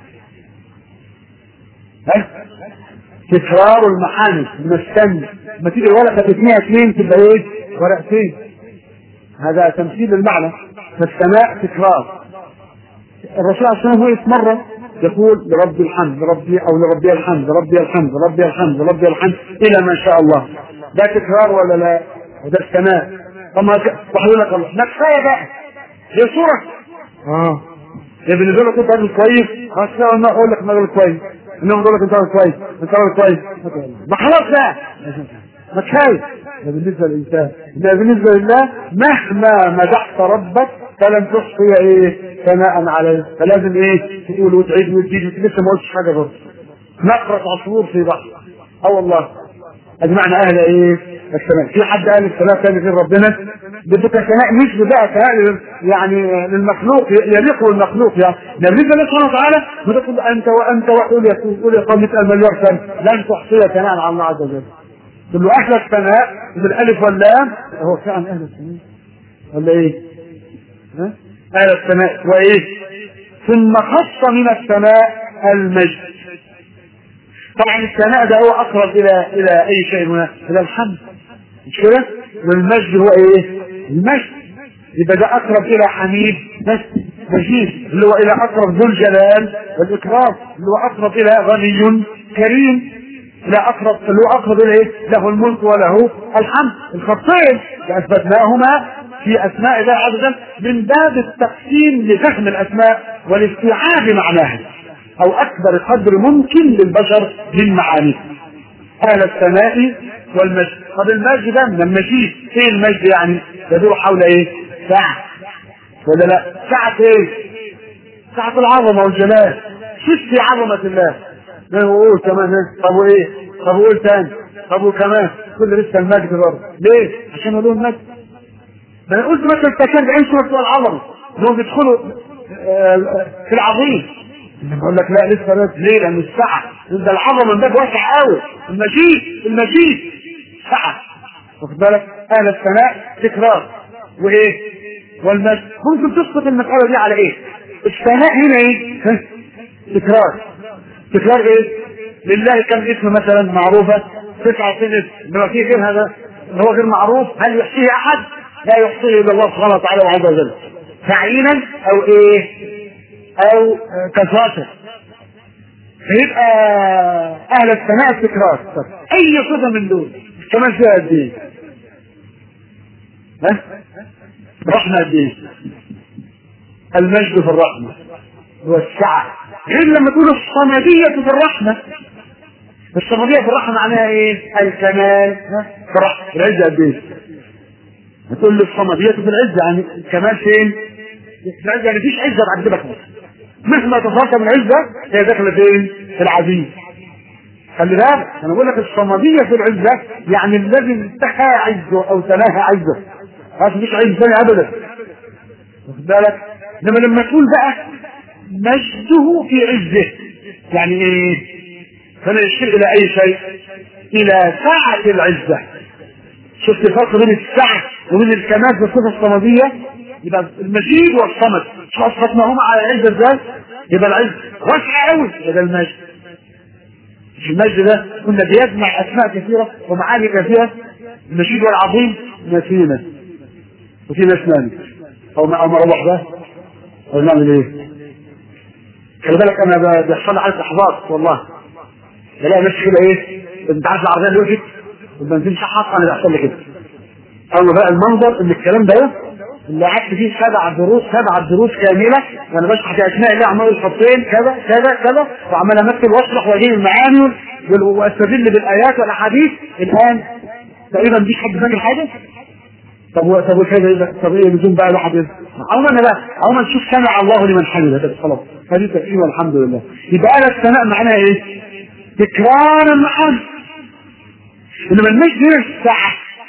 ها؟ تكرار المحامد المستنى لما تيجي الورقة تثنيها اثنين تبقى ايه؟ ورقتين هذا تمثيل المعنى فالسماء تكرار الرسول عليه الصلاه والسلام مرة يقول لربي الحمد ربي او لربي الحمد ربي الحمد ربي الحمد ربي الحمد الى ما شاء الله ده تكرار ولا لا؟ وده السماء طب ما وحيقول لك الله ما كفايه بقى هي صورة اه يا بالنسبه لك انت راجل كويس خلاص انا اقول لك انا راجل كويس انهم يقول لك انت راجل كويس انت راجل كويس ما خلاص بقى ما كفايه ده بالنسبه للانسان ده بالنسبه لله مهما مدحت ربك فلن تحصي ايه ثناء عليه فلازم ايه تقول وتعيد وتزيد لسه ما قلتش حاجه برضه نقرة عصفور في بحر اه والله اجمعنا اهل ايه السماء في حد قال السماء تاني غير ربنا بدك سماء مش بقى سماء يعني للمخلوق يليق بالمخلوق يعني بالنسبه لله سبحانه وتعالى بتقول انت وانت وقول يا قول يا قوم 100 مليار سنه لن تحصي ثناء على الله عز وجل تقول له اهل السماء بالالف واللام هو فعلا اهل السماء ولا ايه؟ ها؟ اهل السماء وايه؟ ثم خص من السماء المجد طبعا الثناء ده هو اقرب الى الى اي شيء هنا الى الحمد مش كده؟ والمجد هو ايه؟ المجد يبقى ده اقرب الى حميد بس مجيد اللي هو الى اقرب ذو الجلال والاكرام اللي هو اقرب الى غني كريم الى اقرب اللي هو اقرب الى ايه؟ له الملك وله الحمد الخطين اثبتناهما في اسماء الله عز وجل من باب التقسيم لفهم الاسماء والاستيعاب معناها او اكبر قدر ممكن للبشر من معانيه اهل السماء والمجد طب المجد ده من المجيد ايه المجد يعني يدور حول ايه ساعة ولا لا ساعة ايه ساعة العظمة والجلال شفت عظمة الله وقول كمان طب وايه طب وقول تاني طب وكمان كل لسه المجد برضه ليه عشان يقولوا المجد ده انا قلت مثلا تكاد عين سورة العظمة انهم بيدخلوا في العظيم بقول لك لا لسه بس ليه لان الساعة ده العظمة من باب واسع قوي المجيد المجيد ساعة واخد بالك اهل الثناء تكرار وايه والمجد ممكن تسقط المسألة دي على ايه الثناء هنا ايه ها؟ تكرار تكرار ايه لله كم اسم مثلا معروفة 99 اسم انما في غير هذا هو غير معروف هل يحصيه احد لا يحصيه الا الله سبحانه وتعالى وعز وجل تعيينا او ايه او كثرة فيبقى اهل الثناء التكرار اي صفة من دول كمان فيها قد ايه ها رحمة قد ايه المجد في الرحمة والسعة غير لما تقول الصمدية في الرحمة الصمدية في الرحمة معناها ايه الكمال في الرحمة العزة قد ايه هتقول لي الصمدية في العزة يعني الكمال فين في العزة يعني مفيش عزة بعد كده خلاص مهما تفاقم العزة هي داخلة فين في العزيز خلي بالك انا بقول لك الصمدية في العزة يعني الذي انتهى عزه او تناهى عزه هذا مفيش عز ثاني ابدا واخد بالك انما لما تقول بقى مجده في عزه يعني ايه فلا يشير الى اي شيء الى سعة العزة شفت الفرق بين السعة وبين الكمال في الصفة الصمدية يبقى المجيد والصمد شو اصفتناهما على العزة ازاي يبقى العز واسع قوي يبقى المجد مش المجد ده كنا بيجمع اسماء كثيرة ومعاني كثيرة المجيد والعظيم نسينا وفي ناس نامت او ما او ما روح ده او نعمل ايه خلي بالك انا بيحصل لي على لحظات والله بلاقي نفسي كده ايه انت عارف العربيه اللي وقفت والبنزين شحط انا بيحصل لي كده اول بقى المنظر ان الكلام ده اللي قعدت فيه سبع دروس سبع دروس كامله وانا بشرح في اسماء الله عمال الخطين كذا كذا كذا وعمال امثل واشرح واجيب المعاني واستدل بالايات والاحاديث الان تقريبا مفيش حد فاكر حاجه طب طب وكذا طب ايه لزوم بقى الواحد عموما انا بقى عموما نشوف سمع الله لمن حمده بس خلاص هذه تقريبا والحمد لله يبقى انا الثناء معناها ايه؟ تكرار المحمد انما المجد هنا الساعه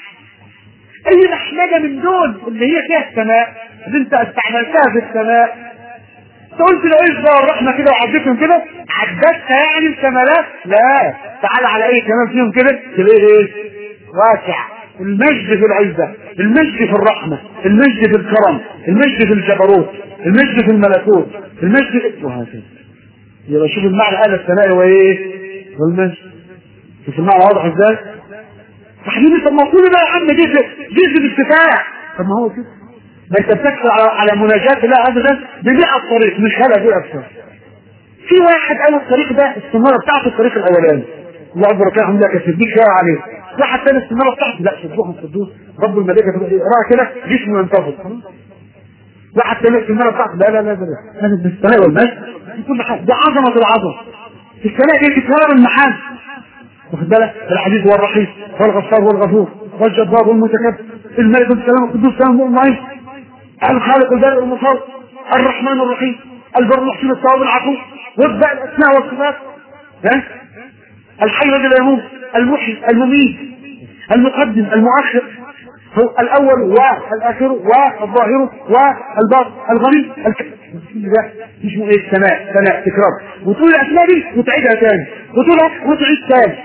اي محمده من دول اللي هي فيها الثناء اللي انت استعملتها في الثناء قلت العزة والرحمة كده وعدتهم كده عدتها يعني الكمالات لا تعال على اي كمال فيهم كده تلاقيه ايه واسع المجد في العزة المجد في الرحمة المجد في الكرم المجد في الجبروت المجد في الملكوت المجد وهكذا يبقى شوف المعنى قال الثناء هو ايه والمجد شوف المعنى واضح ازاي حبيبي طب ما كل ده يا عم جزء جزء الاستفاع طب ما هو كده ما انت بتكفر على, على مناجاة الله ابدا بمئة طريق مش هلا دي اكثر في واحد قال الطريق ده السناره بتاعته الطريق الاولاني الله اكبر كده الحمد لله كان شويه عليه واحد ثاني السناره بتاعته لا صدقهم صدوه رب الملائكه يقراها كده جسمه ينتفض واحد ثاني السناره بتاعته لا لا لا لا هذا بالسماء والمجد كل حاجه دي عظمه العظمه السماء دي تكرار المحال واخد بالك العزيز والرحيم والغفار والغفور والجبار والمتكبر الملك السلام القدوس السلام المعين الخالق البارئ المصور الرحمن الرحيم البر المحسن الثواب العفو وابدا الاسماء والصفات ها الحي الذي لا يموت المحيي المميت المقدم المؤخر هو الاول والاخر والظاهر والباطن الغني ده اسمه ايه السماء سماء تكرار وتقول الاسماء دي وتعيدها تاني وتقولها وتعيد تاني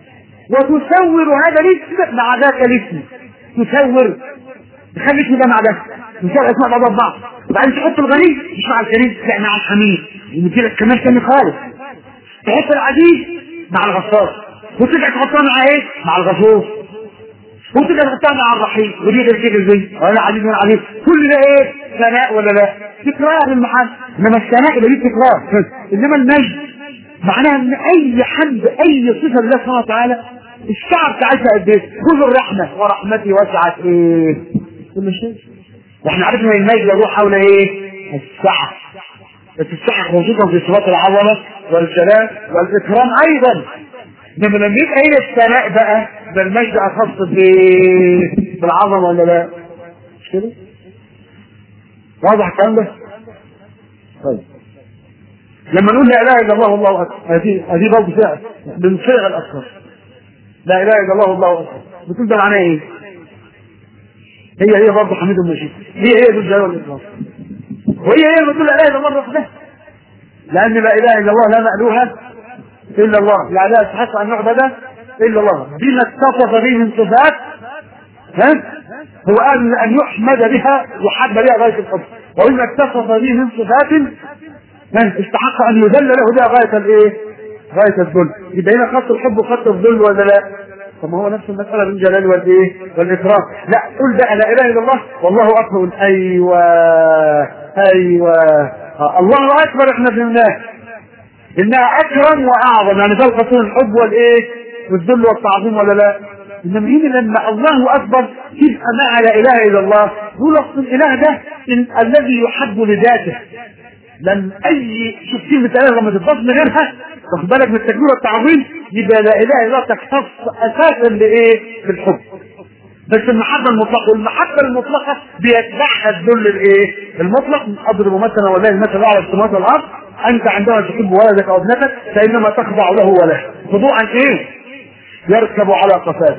وتصور هذا الاسم مع ذاك الاسم تصور تخلي اسم ده مع ده تساوي اسماء بعضها ببعض وبعدين تحط الغني مش مع الكريم لا مع الحميد ومديلك كمان تاني خالص تحط العزيز مع الغفار وترجع تحطها مع ايه؟ مع الغفور وترجع تحطها مع الرحيم ودي غير كده ازاي؟ وانا عزيز وانا عزيز كل ده ايه؟ ثناء ولا لا؟ تكرار المحل انما الثناء يبقى ليه تكرار انما المجد معناها ان اي حمد اي صفه لله سبحانه وتعالى الشعب بتاعتها قد ايه؟ خذ الرحمه ورحمتي وسعت ايه؟ كل شيء واحنا عرفنا ان المجد يدور حول ايه؟ السعه بس السعه خصوصا في صفات العظمه والجلال والاكرام ايضا انما لما يبقى هنا الثناء بقى ده المجد اخص بالعظمه ولا لا؟ مش كده؟ واضح الكلام ده؟ طيب لما نقول لا اله الا الله والله اكبر هذه هذه برضه فعل من فعل الاذكار لا اله الا الله والله اكبر بتقول ده معناها ايه؟ هي هي برضه حميد مجيد هي هي ذو الجلال والاكرام وهي هي بتقول لا اله الا الله وحده لان لا اله الا الله لا مألوها الا الله يعني لا يستحق ان نعبد الا الله بما اتصف به من صفات ها هو قال ان يحمد بها يحب بها غايه الحب وبما اتصف به من صفات استحق ان يذل له بها غايه الايه؟ غايه الذل يبقى هنا خط الحب وخط الذل ولا لا؟ طب ما هو نفس المسألة من جلال والايه؟ والإكرام، لا قل بقى لا إله إلا الله والله أكبر أيوه أيوه آه الله أكبر إحنا فهمناه إنها أكرم وأعظم يعني فوق طول الحب والإيه؟ والذل والتعظيم ولا لا؟ انما هنا لما الله اكبر تبقى مع لا اله الا الله يقول اصل الاله ده الذي يحب لذاته لم اي شوف كلمه اله لما تتضاف من غيرها واخد بالك من التكبير والتعظيم يبقى لا اله الا الله تختص اساسا بايه؟ بالحب بس المحبه المطلقه والمحبه المطلقه بيتبعها الذل الايه؟ المطلق اضرب مثلا والله المثل على السماوات والارض انت عندما تحب ولدك او ابنتك فانما تخضع له وله خضوعا ايه؟ يركب على قفاك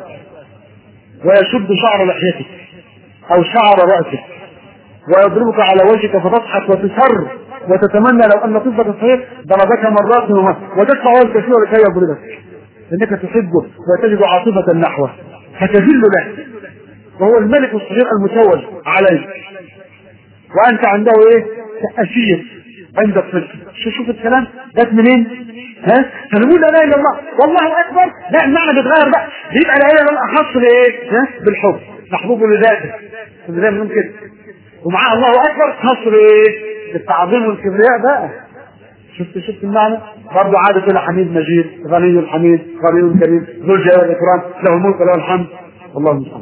ويشد شعر لحيتك او شعر راسك ويضربك على وجهك فتضحك وتسر وتتمنى لو ان طفلك الصغير ضربك مرات ومرات وتدفع الكثير لكي يضربك انك تحبه وتجد عاطفه نحوه فتذل له وهو الملك الصغير المتوج عليك وانت عنده ايه؟ اسير عند الطفل شوف شوف الكلام جت منين؟ ها؟ فنقول لا اله الا الله والله اكبر لا المعنى بيتغير بقى يبقى لا اله الا الله اخص بايه؟ ها؟ بالحب محبوب لذاته زي ما كده ومعاه الله اكبر خص بايه؟ بالتعظيم والكبرياء بقى شفت شفت المعنى؟ برضه عاد كده حميد مجيد غني الحميد غني الكريم ذو الجلال والاكرام له الملك وله الحمد والله المستعان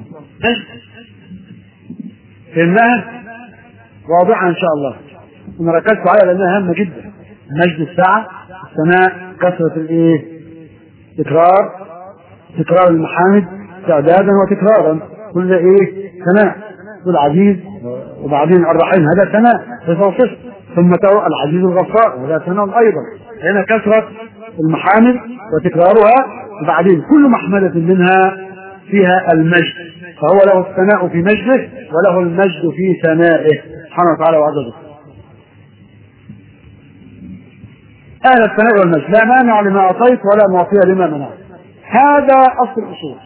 فهمناها؟ واضحة إن شاء الله أنا ركزت عليها لأنها هامة جدا مجد الساعة الثناء كثرة الإيه؟ تكرار تكرار المحامد تعدادا وتكرارا كل ده إيه؟ ثناء والعزيز وبعدين الرحيم هذا ثناء بتوصف ثم العزيز الغفار وهذا ثناء أيضا هنا كثرة المحامد وتكرارها وبعدين كل محمدة منها فيها المجد فهو له الثناء في مجده وله المجد في ثنائه سبحانه وتعالى وعزه أهل الثناء والمجد لا مانع لما أعطيت ولا معطي لما منعت هذا أصل الأصول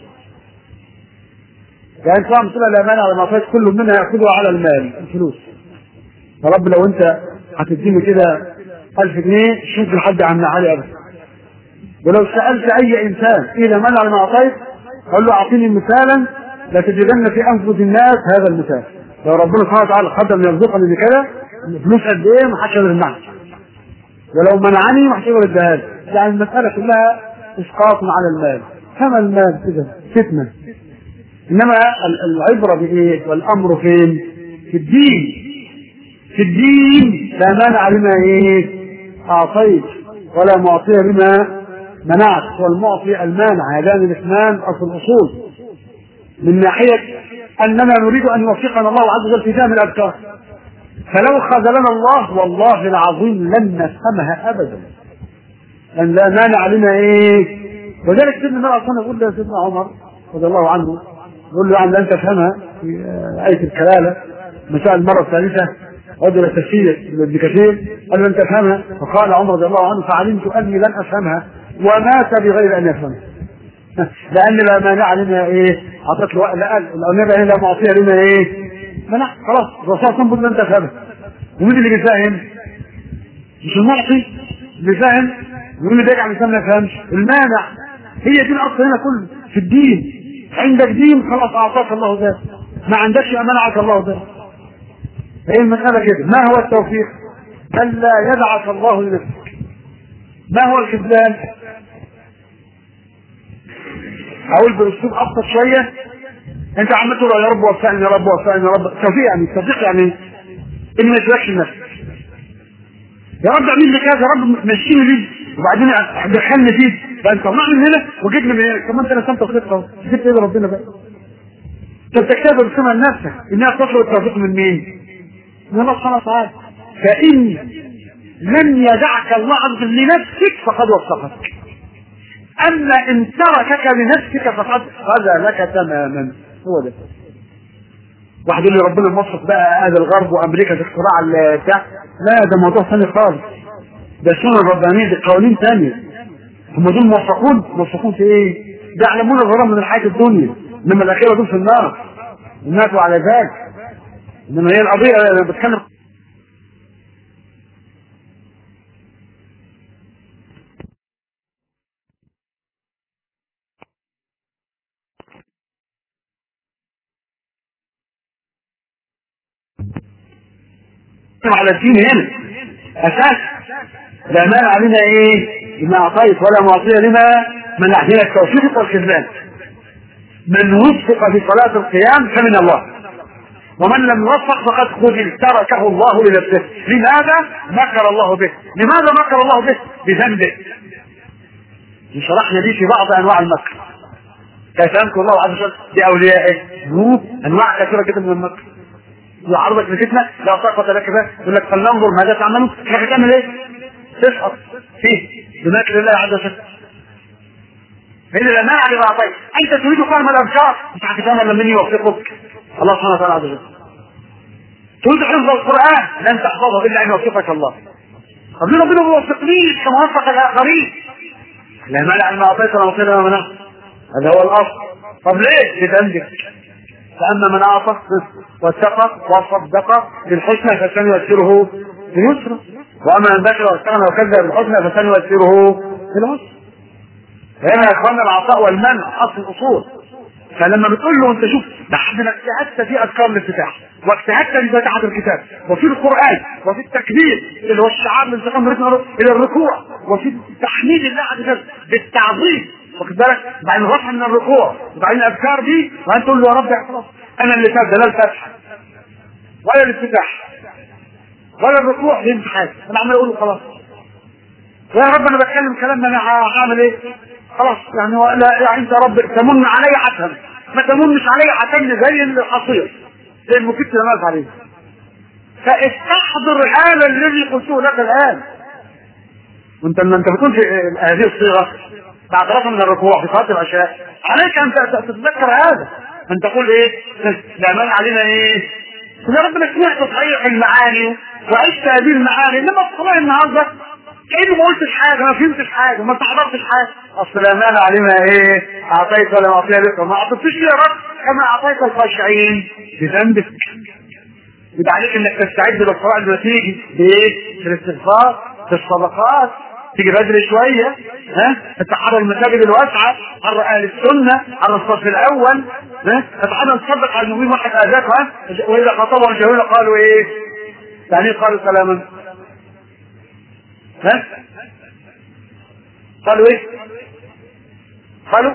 يعني طبعا مثلا لا مانع لما أعطيت كل منها يأخذها على المال الفلوس يا رب لو أنت هتديني كده 1000 جنيه مش ممكن حد يعمل علي أبدا ولو سألت أي إنسان إذا منع لما أعطيت قال له أعطيني مثالا لتجدن في أنفس الناس هذا المثال لو ربنا سبحانه وتعالى قدر ان يرزقني بكده فلوس قد ايه ما حدش يقدر يمنعني ولو منعني ما حدش يقدر يديها لي يعني المساله كلها اسقاط على المال كما المال كده فتنه انما العبره بايه والامر فين في الدين في الدين لا مانع لما ايه اعطيت ولا معطي لما منعت والمعطي المانع هذان الاثنان اصل الاصول من ناحيه اننا نريد ان يوفقنا الله عز وجل في فهم الاذكار فلو خذلنا الله والله العظيم لن نفهمها ابدا لان لا مانع لنا ايه وذلك سيدنا النبي صلى يقول له سيدنا عمر رضي الله عنه يقول له عن ان تفهمها في ايه الكلاله مساء المره الثالثه رجل تفسير ابن كثير قال لن تفهمها فقال عمر رضي الله عنه فعلمت اني لن افهمها ومات بغير ان يفهمها لان لا مانع لنا ايه اعطيت له لا الامير لا معطيه لنا ايه منع خلاص الرسول تنبض لن تفهمها ومين اللي بيفهم مش المعطي اللي فاهم ومين اللي بيجعل الانسان ما يفهمش المانع هي دي الاصل هنا كله في الدين عندك دين خلاص اعطاك الله ذلك ما عندكش منعك الله ذلك هي المسألة كده ما هو التوفيق ألا يدعك الله لنفسك ما هو الخذلان اقول باسلوب ابسط شويه انت عمال تقول يا رب وفقني يا رب وفقني يا رب توفيق يعني التوفيق يعني ان ما يسلكش لنفسك يا رب اعمل لي كذا يا رب مشيني ليه وبعدين دخلني فيه فانت طلعني من هنا وجيت لي من هنا طب ما انت رسمت توفيق اهو جبت ايه ربنا بقى انت بتكتب رسمها لنفسك انها تطلب التوفيق من مين؟ من الله سبحانه وتعالى فان لن يدعك الله لنفسك فقد وفقك اما ان تركك لنفسك فقد خذ لك تماما هو ده واحد يقول لي ربنا موفق بقى هذا الغرب وامريكا في اختراع بتاع لا ده موضوع ثاني خالص ده سنن ربانيه دي قوانين ثانيه هم دول موفقون موفقون في ايه؟ ده يعلمون الغرام من الحياه الدنيا انما الاخيره دول في النار وماتوا على ذلك انما هي القضيه انا بتكلم على الدين هنا اساس لا مانع علينا ايه بما اعطيت ولا معطي لما منعتنا التوفيق والخذلان من وفق في صلاة القيام فمن الله ومن لم يوفق فقد خذل تركه الله لنفسه لماذا مكر الله به لماذا مكر الله به بذنبه شرحنا دي في بعض انواع المكر كيف يمكر الله عز وجل باوليائه انواع كثيره جدا من المكر يعرضك لفتنه لا طاقه لك بها يقول لك فلننظر ماذا تعملون كيف تعمل ايه؟ تسقط فيه بمكر الله عز وجل فإن لا مانع لما أعطيت أنت تريد فهم الأبشار مش هتفهم إلا من يوفقك الله سبحانه وتعالى عز وجل تريد حفظ القرآن لن تحفظه إلا أن يوفقك الله طب ليه ربنا ما يوفقنيش كما وفق الآخرين لا مانع لما أعطيت ولا أعطيت ولا منعت هذا هو الأصل طب ليه؟ بذنبك فأما من أعطى واتقى وصدق بالحسنى فسنيسره باليسرى وأما من بكر واستغنى وكذب بالحسنى فسنيسره بالعسرى هنا يا اخوانا العطاء والمنع اصل الاصول فلما بتقول له انت شوف ده احنا اجتهدت في اذكار الافتتاح واجتهدت في فتحه الكتاب وفي القران وفي التكبير اللي هو الشعار الانتقام الى الركوع وفي تحميد الله عز وجل بالتعظيم واخد بالك بعدين الرفع من الركوع وبعدين الاذكار دي وبعدين تقول له يا رب خلاص انا اللي فات ده لا الفتحه ولا الافتتاح ولا الركوع دي امتحان انا عمال اقول له خلاص يا رب انا بتكلم كلام انا هعمل ايه؟ خلاص يعني لا يعني انت رب تمن علي عتم ما تمنش علي عتم زي الحصير زي المكت اللي عليه فاستحضر هذا الذي قلته لك الان وانت لما انت بتقول في هذه الصيغه بعد رفع من الركوع في صلاه العشاء عليك ان تتذكر هذا ان تقول ايه لا مانع علينا ايه يا رب انا سمعت صحيح المعاني وعشت هذه المعاني انما الصلاه النهارده كأنه ما قلتش حاجة ما فهمتش حاجة ما استحضرتش حاجة أصل الأمان علينا إيه أعطيت ولا أعطيها لك ما أعطيتش يا رب كما أعطيت الخاشعين بذنبك يبقى عليك إنك تستعد للصلاة اللي تيجي بإيه؟ في الاستغفار في الصدقات تيجي بدري شوية ها تتحرى المساجد الواسعة حر أهل السنة حر الصف الأول ها تتحرى تصدق على المؤمنين واحد آذاك ها وإذا خطبهم الجاهلون قالوا إيه؟ يعني قالوا سلاما ها قالوا ايه قالوا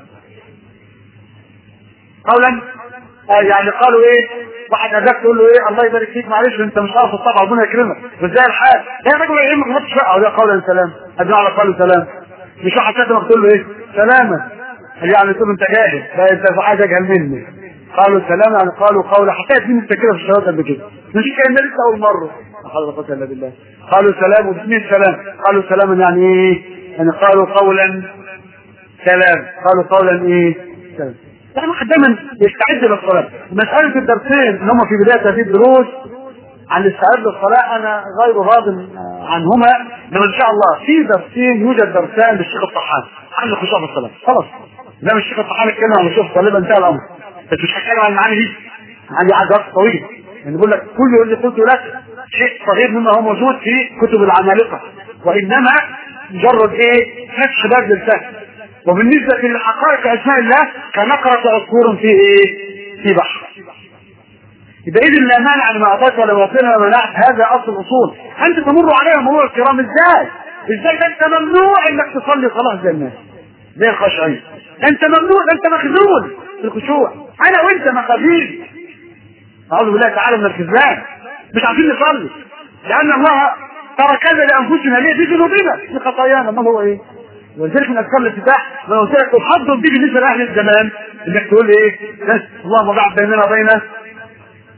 قولا آه يعني قالوا ايه واحد اداك تقول له ايه الله يبارك فيك معلش انت مش عارف الطبع ربنا يكرمك وازاي الحال يا راجل ايه ما تغلطش بقى ده قولا سلام ادعو على قالوا سلام مش واحد شاتمك تقول له ايه سلاما يعني تقول له انت جاهل لا انت في حاجه اجهل مني قالوا سلام يعني قالوا قولا حتى يدين انت كده في الشهادة قبل كده مش كان لسه اول مره لا حول ولا قوه الا بالله قالوا سلام وبسمين سلام قالوا سلاما يعني ايه يعني قالوا قولا سلام قالوا قولا ايه سلام يعني واحد دايما يستعد للصلاه مساله الدرسين اللي هم في بدايه هذه الدروس عن الاستعداد للصلاه انا غير راض عنهما انما ان شاء الله في درسين يوجد درسان للشيخ الطحان عن الخشوع في الصلاه خلاص زي ما الشيخ الطحان اتكلم عن الخشوع في الصلاه انتهى الامر بس مش هتكلم عن المعاني دي عندي عدد طويل يعني بقول لك كل اللي قلته لك شيء صغير مما هو موجود في كتب العمالقه وانما مجرد ايه فتح باب للفهم وبالنسبه للحقائق اسماء الله كنقره عصفور في ايه في بحر يبقى اذا لا مانع لما اعطاك ولا وقنا ولا منعت هذا اصل الاصول انت تمر عليها مرور الكرام ازاي ازاي ده انت ممنوع انك تصلي صلاه زي الناس زي الخاشعين انت ممنوع انت مخذول في الخشوع انا وانت مخاذيل اعوذ بالله تعالى من الخذلان مش عارفين نصلي لان الله تركنا لانفسنا ليه دي ذنوبنا دي خطايانا ما هو ايه ولذلك من اذكار الافتتاح ما قلت لك الحظ دي بالنسبه لاهل الزمان انك تقول ايه اللهم بعد بيننا وبين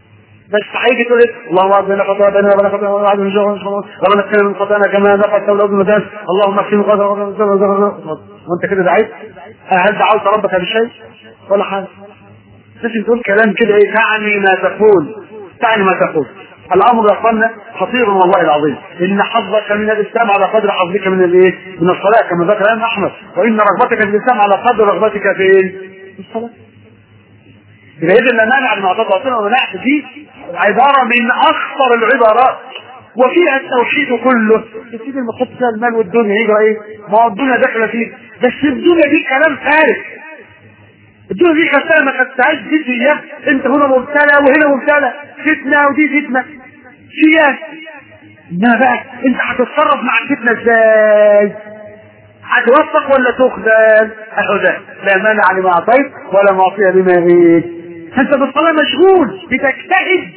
بس هيجي تقول ايه اللهم اغفر لنا خطايانا ربنا خطايانا وعد من جوع ربنا اغفر من خطايانا كما نقص الارض المدان اللهم اغفر من خطايانا وانت كده دعيت هل دعوت ربك بشيء ولا حاجه لازم تقول كلام كده ايه تعني ما تقول تعني ما تقول الامر يا اخوانا خطير والله العظيم ان حظك من الاسلام على قدر حظك من الايه من الصلاه كما ذكر الامام احمد وان رغبتك في الاسلام على قدر رغبتك في في الصلاه يبقى اذا لا مانع من معتقد ربنا ومنعت دي عباره من اخطر العبارات وفيها التوحيد كله يا سيدي لما تحط فيها المال والدنيا يجرى ايه؟ ما هو الدنيا داخله فيه بس الدنيا دي كلام فارغ الدنيا دي خدتها ما خدتهاش دي سياح انت هنا مبتلى وهنا مبتلى فتنه ودي فتنه سياح انما بقى انت هتتصرف مع الفتنه ازاي؟ هتوفق ولا تخذل؟ اهو ده لا مانع لما اعطيت ولا معطي لما ايه؟ انت بالصلاه مشغول بتجتهد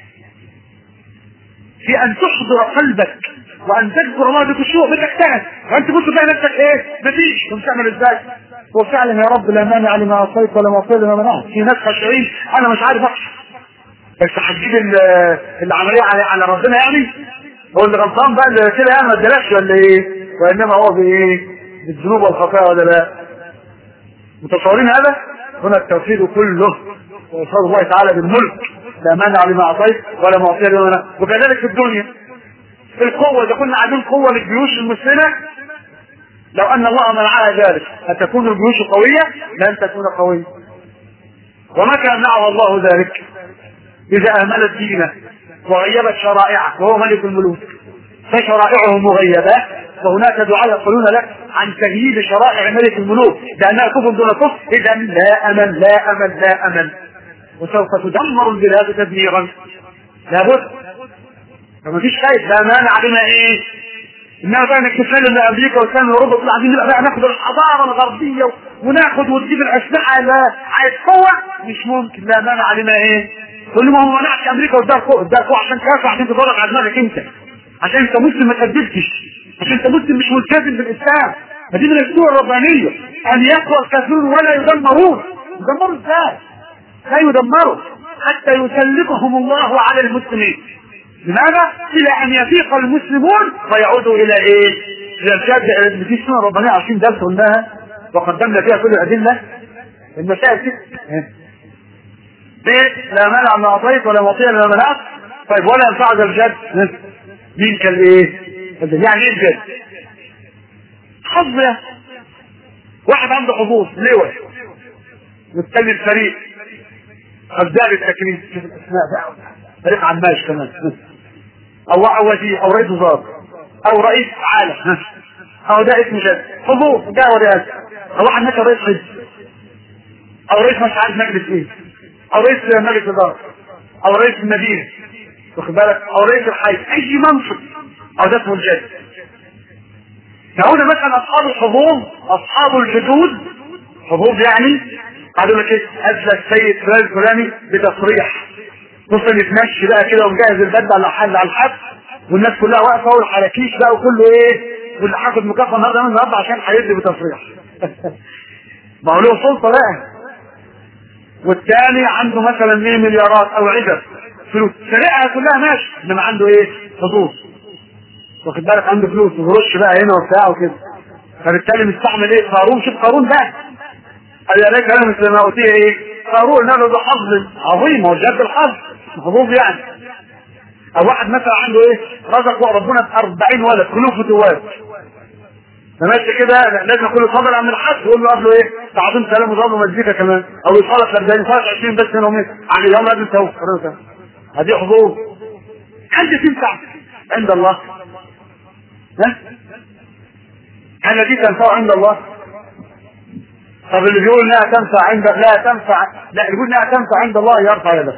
في ان تحضر قلبك وان تذكر الله بخشوع بتجتهد وانت تبص تلاقي نفسك ايه؟ مفيش طب تعمل ازاي؟ وفعلا يا رب لا مانع لما اعطيت ولا معطي لما منعت في ناس خاشعين انا مش عارف احشر بس هتجيب ال- العمليه على على ربنا يعني هو اللي غلطان بقى اللي كده يعني ما ادالكش ولا ايه؟ وانما هو بايه؟ بالذنوب والخطايا ولا لا؟ متصورين هذا؟ هنا التوحيد كله وإفراد الله تعالى بالملك لا مانع لما أعطيت ولا معطي لما منع وكذلك في الدنيا القوة إذا كنا عايزين قوة للجيوش المسلمة لو أن الله منعها ذلك أتكون الجيوش قوية؟ لن تكون قوية ومتى منعه الله ذلك؟ إذا أهملت دينه وغيبت شرائعه وهو ملك الملوك فشرائعه مغيبة وهناك دعاء يقولون لك عن تغييب شرائع ملك الملوك لأنها كفر دون كفر إذا لا أمل لا أمل لا أمل وسوف تدمر البلاد تدميرا لابد فما فيش خايف لا مانع لما ايه انما بقى انك تسلم لامريكا وتسلم لاوروبا تقول عايزين نبقى بقى ناخد الحضاره الغربيه وناخد وتجيب الاسلحه لا عايز قوه مش ممكن لا مانع لما ايه تقول لي ما هو ما منعش امريكا واداها قوه اداها قوه عشان كافر عشان تفرج على دماغك انت عشان انت مسلم ما تقدمتش عشان انت مسلم مش ملتزم بالاسلام فدي من السوء الربانيه ان يقوى الكافرون ولا يدمرون يدمروا ازاي؟ لا يدمروا حتى يسلطهم الله على المسلمين لماذا؟ إلى أن يفيق المسلمون ويعودوا إلى إيه؟ إلى الجد دي السنة الربانية عشان درس قلناها وقدمنا فيها كل الأدلة المسائل ست ليه؟ لا مانع ما أعطيت ولا معطي لما منعت طيب ولا ينفع ذا الجد مين كان إيه؟ يعني إيه الجد؟ حظ ده. واحد عنده حظوظ لواء والتاني الفريق خدام التكريم شوف الاسماء بقى فريق عماش كمان او او وزير او رئيس وزاره او رئيس عالم او ده اسم جد حضور ده ورئاسه او واحد مثلا رئيس حزب او رئيس مش عارف مجلس ايه او رئيس مجلس اداره او رئيس المدينه واخد بالك او رئيس الحي اي منصب او ده اسمه الجد هنا مثلا اصحاب الحظوظ اصحاب الجدود حظوظ يعني قالوا لك ايه ادلى السيد فلان الفلاني بتصريح ممكن يتمشي بقى كده ومجهز البدله على الحل على الحد والناس كلها واقفه والحراكيش بقى وكله ايه واللي هاخد مكافاه النهارده من النهارده عشان هيدي بتصريح ما هو له سلطه بقى والثاني عنده مثلا ايه مليارات او عدد فلوس سرقها كلها ماشي انما عنده ايه حظوظ واخد بالك عنده فلوس وبرش بقى هنا وبتاع وكده فبالتالي مستعمل ايه قارون شوف قارون بقى قال يا ليت انا مثل ما اوتيه ايه قارون له ذو حظ عظيم هو جد الحظ حظوظ يعني او واحد مثلا عنده ايه رزق ربنا ب 40 ولد كلهم فتوات فماشي كده لازم كل صبر عن الحج يقول له قبله ايه تعظيم سلام وضرب مزيكا كمان او يصالح لك ده يصالح 20 بس هنا ومين عن اليوم لازم تو هذه حظوظ هل دي تنفع عند الله ها هل دي تنفع عند الله طب اللي بيقول انها تنفع عند لا تنفع لا اللي بيقول انها تنفع عند الله يرفع يده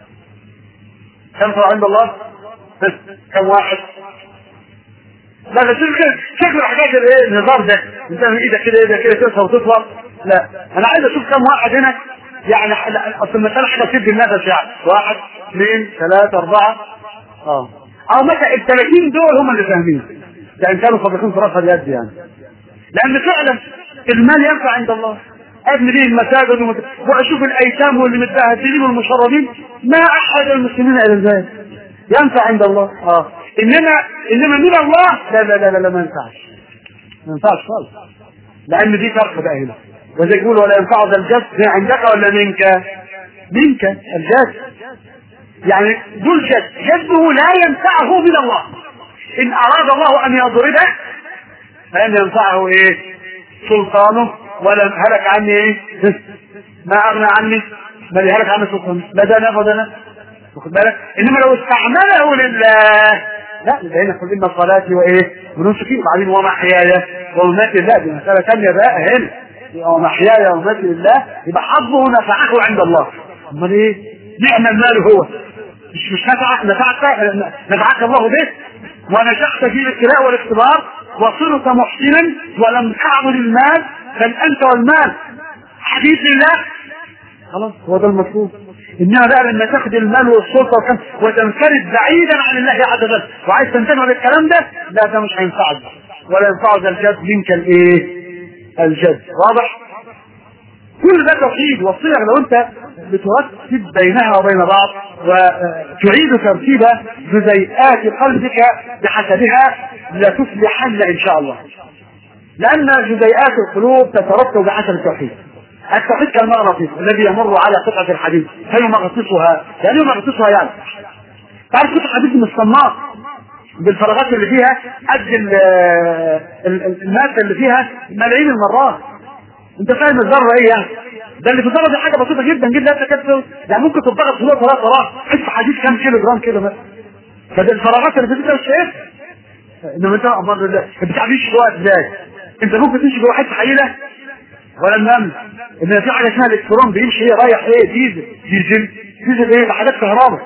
تنفع عند الله كم واحد لا ده شوف كده شكل الحاجات الايه النظام ده انت من ايدك كده ايدك كده تنفع وتطلع لا انا عايز اشوف كم واحد هنا يعني اصل المساله حاجه تدي النفس يعني واحد اثنين ثلاثه اربعه اه او مثلا ال 30 دول هم اللي فاهمين ده ان كانوا صادقين في رفع اليد يعني لان فعلا المال ينفع عند الله ابني به المساجد ومت... واشوف الايتام واللي متبهدلين والمشردين ما احد المسلمين الى ذلك ينفع عند الله اه انما انما من الله لا لا لا لا, لا ما ينفعش ما ينفعش خالص لان دي فرق بقى هنا وزي يقول ولا ينفع ذا الجد هي عندك ولا منك منك الجد يعني ذو الجد جده لا ينفعه من الله ان اراد الله ان يضربه فان ينفعه ايه سلطانه ولا هلك عني ايه ما اغنى عني ما هلك عني سلطانه لا ده انا ولا انا واخد بالك انما لو استعمله لله لا ده هنا قل ان صلاتي وايه ونسكي وبعدين ومحياي ومماتي لا دي مساله ثانيه بقى هنا ومحياي ومماتي لله يبقى حظه نفعه عند الله امال ايه نعم المال هو مش مش نفعك نفعك نفعك الله به ونجحت في الابتلاء والاختبار وصرت محسنا ولم تعبد المال بل انت والمال حديث لله خلاص هو ده المطلوب انما بقى لما تاخد المال والسلطه وكم وتنفرد بعيدا عن الله عز وجل وعايز تنتفع بالكلام ده لا ده مش هينفعك ولا ينفعك الجد منك الايه؟ الجد واضح؟ كل ده توحيد والصيغ لو انت بترتب بينها وبين بعض وتعيد ترتيب جزيئات قلبك بحسبها لتفلحن ان شاء الله لان جزيئات القلوب تترتب بحسب التوحيد التوحيد كالمغناطيس الذي يمر على قطعة الحديد فيمغناطيسها يعني يمغناطيسها يعني تعرف قطعة الحديد من الصماء بالفراغات اللي فيها قد المادة اللي فيها ملايين المرات انت فاهم الذره ايه يعني ده اللي في الذره دي حاجه بسيطه جدا جدا انت كده يعني ممكن تضغط في ثلاث فراغ حس حديد كام كيلو جرام كده مثلا فده الفراغات اللي في الذره مش شايفها انما انت امر الله انت بتعملش جوه ازاي انت ممكن تمشي جوه حته حقيقه ولا النمل ان في حاجه اسمها الالكترون بيمشي ايه رايح ايه ديزل ديزل ديزل ايه ده حاجات كهرباء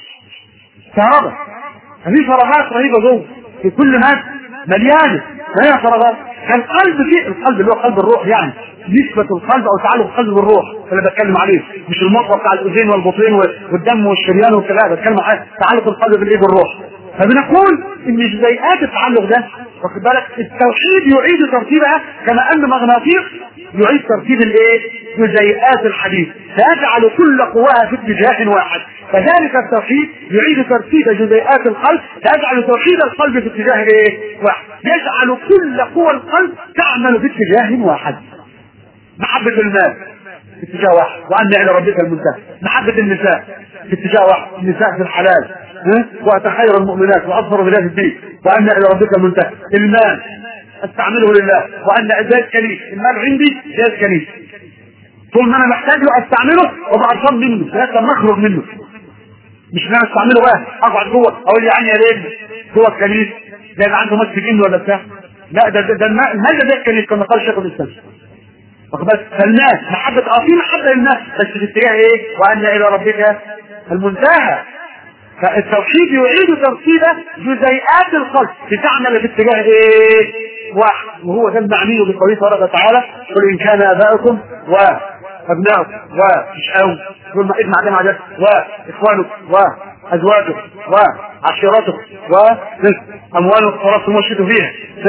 كهرباء في فراغات رهيبه جوه في كل ماده مليانه ما هي فراغات فالقلب فيه القلب اللي هو قلب الروح يعني نسبة القلب أو تعلق القلب بالروح اللي بتكلم عليه مش المطلق بتاع الأذين والبطين والدم والشريان والكلام بتكلم على تعلق القلب بالإيه بالروح فبنقول إن جزيئات التعلق ده واخد بالك التوحيد يعيد ترتيبها كما أن مغناطيس يعيد ترتيب الإيه؟ جزيئات الحديد فيجعل كل قواها في اتجاه واحد كذلك التوحيد يعيد ترتيب جزيئات القلب فيجعل توحيد القلب في اتجاه ايه؟ واحد يجعل كل قوى القلب تعمل في اتجاه واحد محبة المال في اتجاه واحد وأن إلى ربك المنتهى محبة النساء في اتجاه واحد النساء في الحلال وأتخير المؤمنات وأظهر بذات الدين وأن إلى ربك المنتهى المال استعمله لله وأن زي الكنيس المال عندي زي الكنيس طول ما انا محتاجه استعمله وبعرفان منه لغايه لما اخرج منه مش ان انا استعمله بقى اقعد جوه اقول يا عيني يا ليل جوه الكنيس زي اللي عنده مسجد جن ولا بتاع لا ده ده, ده المال ده الكنيس كما قال شيخ الاسلام واخد بالك فالناس محبه اه في محبه للناس بس في اتجاه ايه؟ وان الى ربك المنتهى فالتوحيد يعيد ترتيب جزيئات القلب لتعمل في اتجاه ايه؟ واحد وهو ده المعني بقوله تبارك وتعالى قل ان كان اباؤكم وابناؤكم واشقاؤكم ثم اجمع ده مع ده واخوانك وازواجك وعشيرتك واموال اقترفتم وشئتم فيها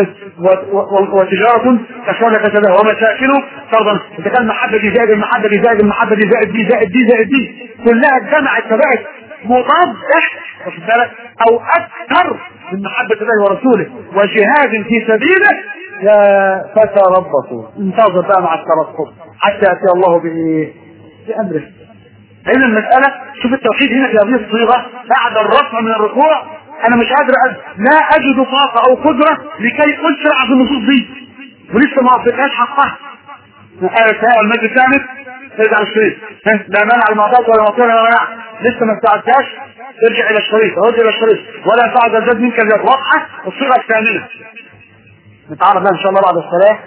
وتجارة تخشون كسبها ومساكن فرضا اذا كان المحبة دي زائد المحبة دي زائد المحبة دي زائد دي زائد دي زائد دي كلها اتجمعت فبقت مضادة واخد بالك او اكثر من محبة الله ورسوله وجهاد في سبيله يا فتربصوا انتظر بقى مع الترقب حتى ياتي الله بايه؟ بامره هنا المسألة شوف التوحيد هنا في هذه الصيغة بعد الرفع من الركوع أنا مش قادر أد... لا أجد طاقة أو قدرة لكي أسرع في النصوص دي ولسه ما أعطيتهاش حقها آية المجد الثالث ارجع للشريط لا منع المعطاة ولا معطية ولا منع لسه ما استعدتهاش ارجع إلى الشريط ارجع إلى الشريط ولا تعد الزاد منك زاد واضحة الصيغة الثامنة نتعرف بقى إن شاء الله بعد الصلاة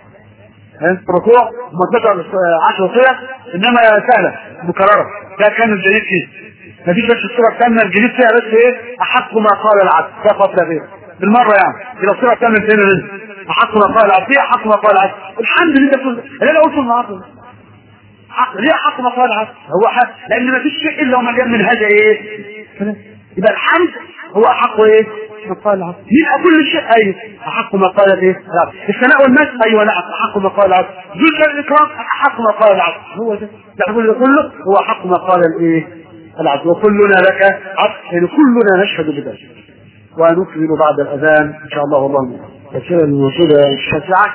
ركوع منطقة 10 صيغ انما سهلة مكررة ده كان الجديد فيه مفيش بس الصورة الثامنة الجديد فيها بس ايه احق ما قال العبد ده فصل غير بالمرة يعني الى الصورة الثامنة فين منه احق ما قال العبد ايه احق ما قال العبد الحمد لله اللي انا قلته النهارده حق ليه حق ما قال العبد هو حق لان مفيش شيء الا وما جاب من هذا ايه يبقى الحمد هو احق ايه قال العبد من كل شيء ايوه احق ما قال ايه العبد الثناء والمجد ايوه نعم احق ما قال العبد ذل الاكرام احق ما قال العبد هو ده ده ده كله هو احق ما قال الايه العبد وكلنا لك عبد يعني كلنا نشهد بذلك ونكمل بعد الاذان ان شاء الله والله الاسئله الموجوده الشاسعه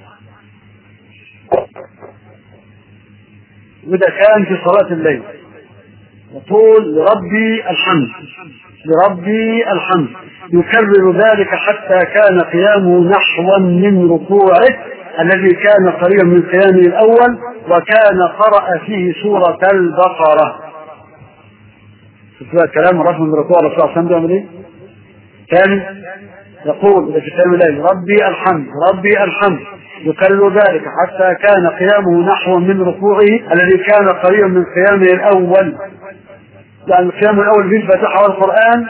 وده كان في صلاه الليل يقول لربي الحمد لربي الحمد يكرر ذلك حتى كان قيامه نحوا من ركوعه الذي كان قريبا من قيامه الاول وكان قرأ فيه سورة البقرة شوف كلام رفع من ركوع الرسول صلى الله عليه وسلم بيعمل ايه؟ ثاني يقول إذا في كلام الليل ربي الحمد ربي الحمد يكرر ذلك حتى كان قيامه نحو من ركوعه الذي كان قريبا من قيامه الاول يعني القيام الاول في الفاتحه والقران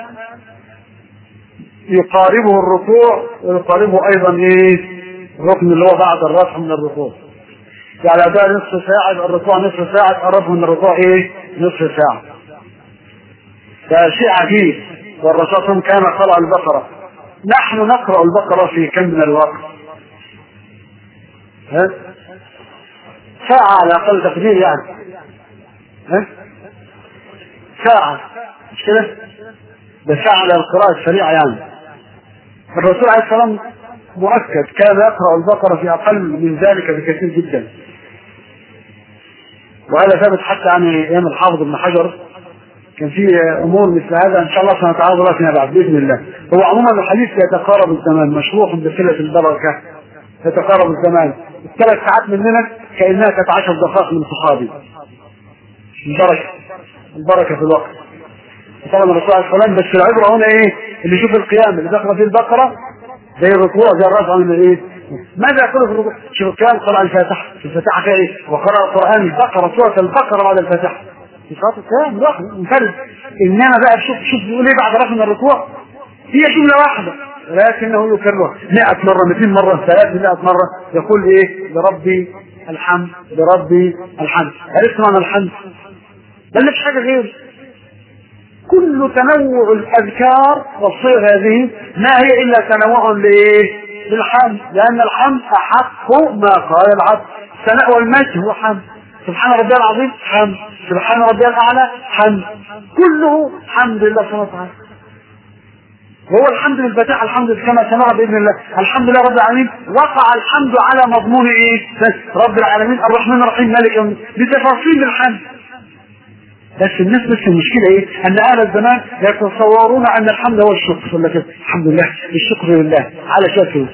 يقاربه الركوع ويقاربه ايضا ايه الركن اللي هو بعد الرفع من الركوع يعني ده نصف ساعة الركوع نصف ساعة الرفع من الركوع ايه نصف ساعة ده شيء عجيب والرسول كان قرأ البقرة نحن نقرأ البقرة في كم من الوقت ها ساعة على أقل تقدير يعني ها ساعة مش كده؟ ده ساعة على القراءة السريعة يعني الرسول عليه السلام مؤكد كان يقرأ البقرة في أقل من ذلك بكثير جدا وهذا ثابت حتى عن أيام الحافظ ابن حجر كان في امور مثل هذا ان شاء الله سنتعرض لها فيما بعد باذن الله. هو عموما الحديث يتقارب الزمان مشروح بصله البركه يتقارب الزمان. الثلاث ساعات مننا كانها كانت 10 دقائق من صحابي. البركه البركه في الوقت. طبعا الرسول عليه الصلاه والسلام بس العبره هنا ايه؟ اللي يشوف القيام اللي دخل في البقره زي الركوع زي الرفع من الايه؟ ماذا يقول في الركوع؟ شوف القيام قرأ الفاتحه، الفاتحه فيها ايه؟ وقرأ القرآن البقرة سورة البقرة بعد الفاتحه. في صلاة القيام لوحده منفرد انما بقى شوف شوف بيقول ايه بعد رفع من الركوع هي جملة واحدة لكنه يكررها 100 مرة 200 مرة 300 مرة يقول ايه لربي الحمد لربي الحمد عرفت معنى الحمد بل مش حاجة غير كل تنوع الاذكار والصيغ هذه ما هي الا تنوع لايه؟ للحمد لان الحمد احق ما قال العبد الثناء والمجد هو حمد سبحان ربي العظيم حمد سبحان ربي الاعلى حمد كله حمد لله سبحانه وتعالى وهو الحمد للفتاح الحمد كما سمع باذن الله الحمد لله رب العالمين وقع الحمد على مضمون ايه رب العالمين الرحمن الرحيم مالك يوم بتفاصيل الحمد بس الناس بس المشكلة ايه ان اهل الزمان يتصورون ان الحمد هو الشكر يقول لك الحمد لله الشكر لله على شكله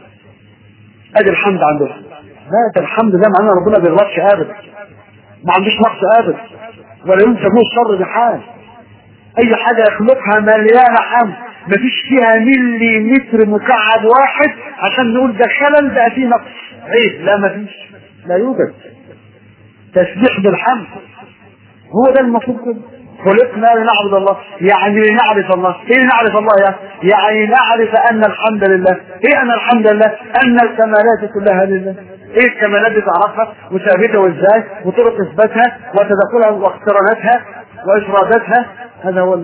ادي الحمد عندهم لا ده الحمد لله معناه ربنا ما بيغلطش ابدا ما عندوش نقص ابدا ولا ينسب له الشر بحال اي حاجه يخلقها مليانه حمد مفيش فيها ملي متر مكعب واحد عشان نقول ده خلل بقى فيه نقص عيب لا مفيش لا يوجد تسبيح بالحمد هو ده المفروض كده خلقنا لنعبد الله يعني لنعرف الله ايه لنعرف الله يعني يعني نعرف ان الحمد لله ايه ان الحمد لله ان الكمالات كلها لله ايه الكمالات دي تعرفها وثابته وازاي وطرق اثباتها وتدخلها واقتراناتها وافراداتها هذا هو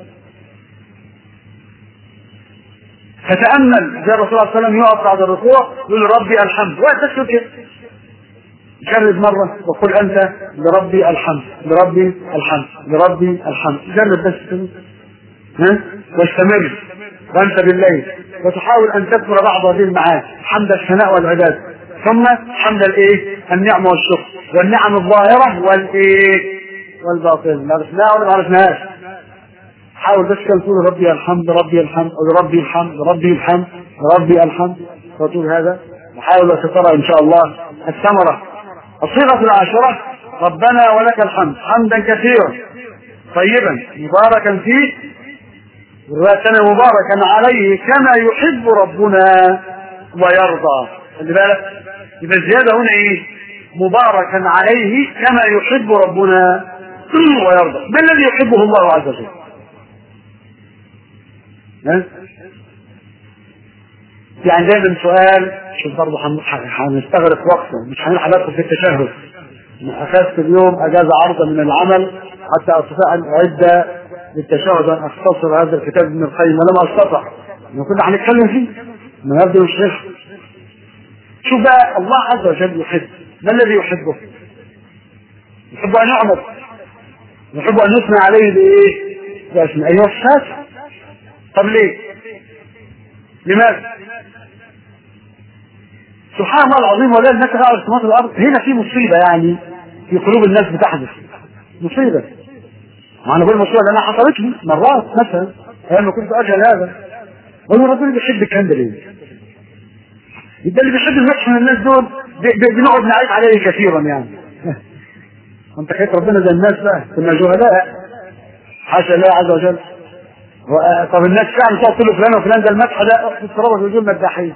فتأمل زي الرسول صلى الله عليه وسلم يقف بعد الركوع يقول ربي الحمد وقت كده جرب مرة وقل أنت لربي الحمد لربي الحمد لربي الحمد جرب بس كده ها واستمر وأنت بالليل وتحاول أن تذكر بعض هذه المعاني حمد الثناء والعباد ثم حمد الايه النعمة والشكر والنعم الظاهرة والايه والباطن عرفناها ولا ما عرفناهاش حاول بس كان تقول ربي الحمد ربي الحمد ربي الحمد ربي الحمد ربي الحمد وتقول هذا وحاول ترى ان شاء الله الثمرة الصيغة العاشرة ربنا ولك الحمد حمدا كثيرا طيبا مباركا فيه رواية مباركا عليه كما يحب ربنا ويرضى خلي بالك يبقى الزيادة هنا ايه مباركا عليه كما يحب ربنا ويرضى ما الذي يحبه الله عز وجل ها؟ يعني دايما سؤال شوف برضه هنستغرق وقته مش هنلحق ندخل في التشهد اخذت اليوم اجازه عرضه من العمل حتى استطيع ان اعد للتشهد ان اختصر هذا الكتاب ابن القيم ولم استطع ما كنا هنتكلم فيه ما يبدو مش نفهم شوف بقى الله عز وجل يحب ما الذي يحبه؟ يحب ان يعبد يحب ان يثنى عليه بايه؟ باسم ايها الصفات طب ليه؟ لماذا؟ سبحان الله العظيم ولا الناس على سماوات الارض هنا في مصيبه يعني في قلوب الناس بتحدث مصيبه ما انا بقول مصيبه لانها حصلت لي مرات مثلا ايام ما كنت اجهل هذا بقول ربنا بيحب الكلام ده ليه؟ يبقى اللي بيحب المدح من الناس دول بنقعد نعيب عليه كثيرا يعني انت خايف ربنا زي الناس بقى كنا جهلاء حاشا الله عز وجل طب الناس فعلا تقعد تقول له فلان وفلان ده المدح ده اخذ التراب وجود مداحين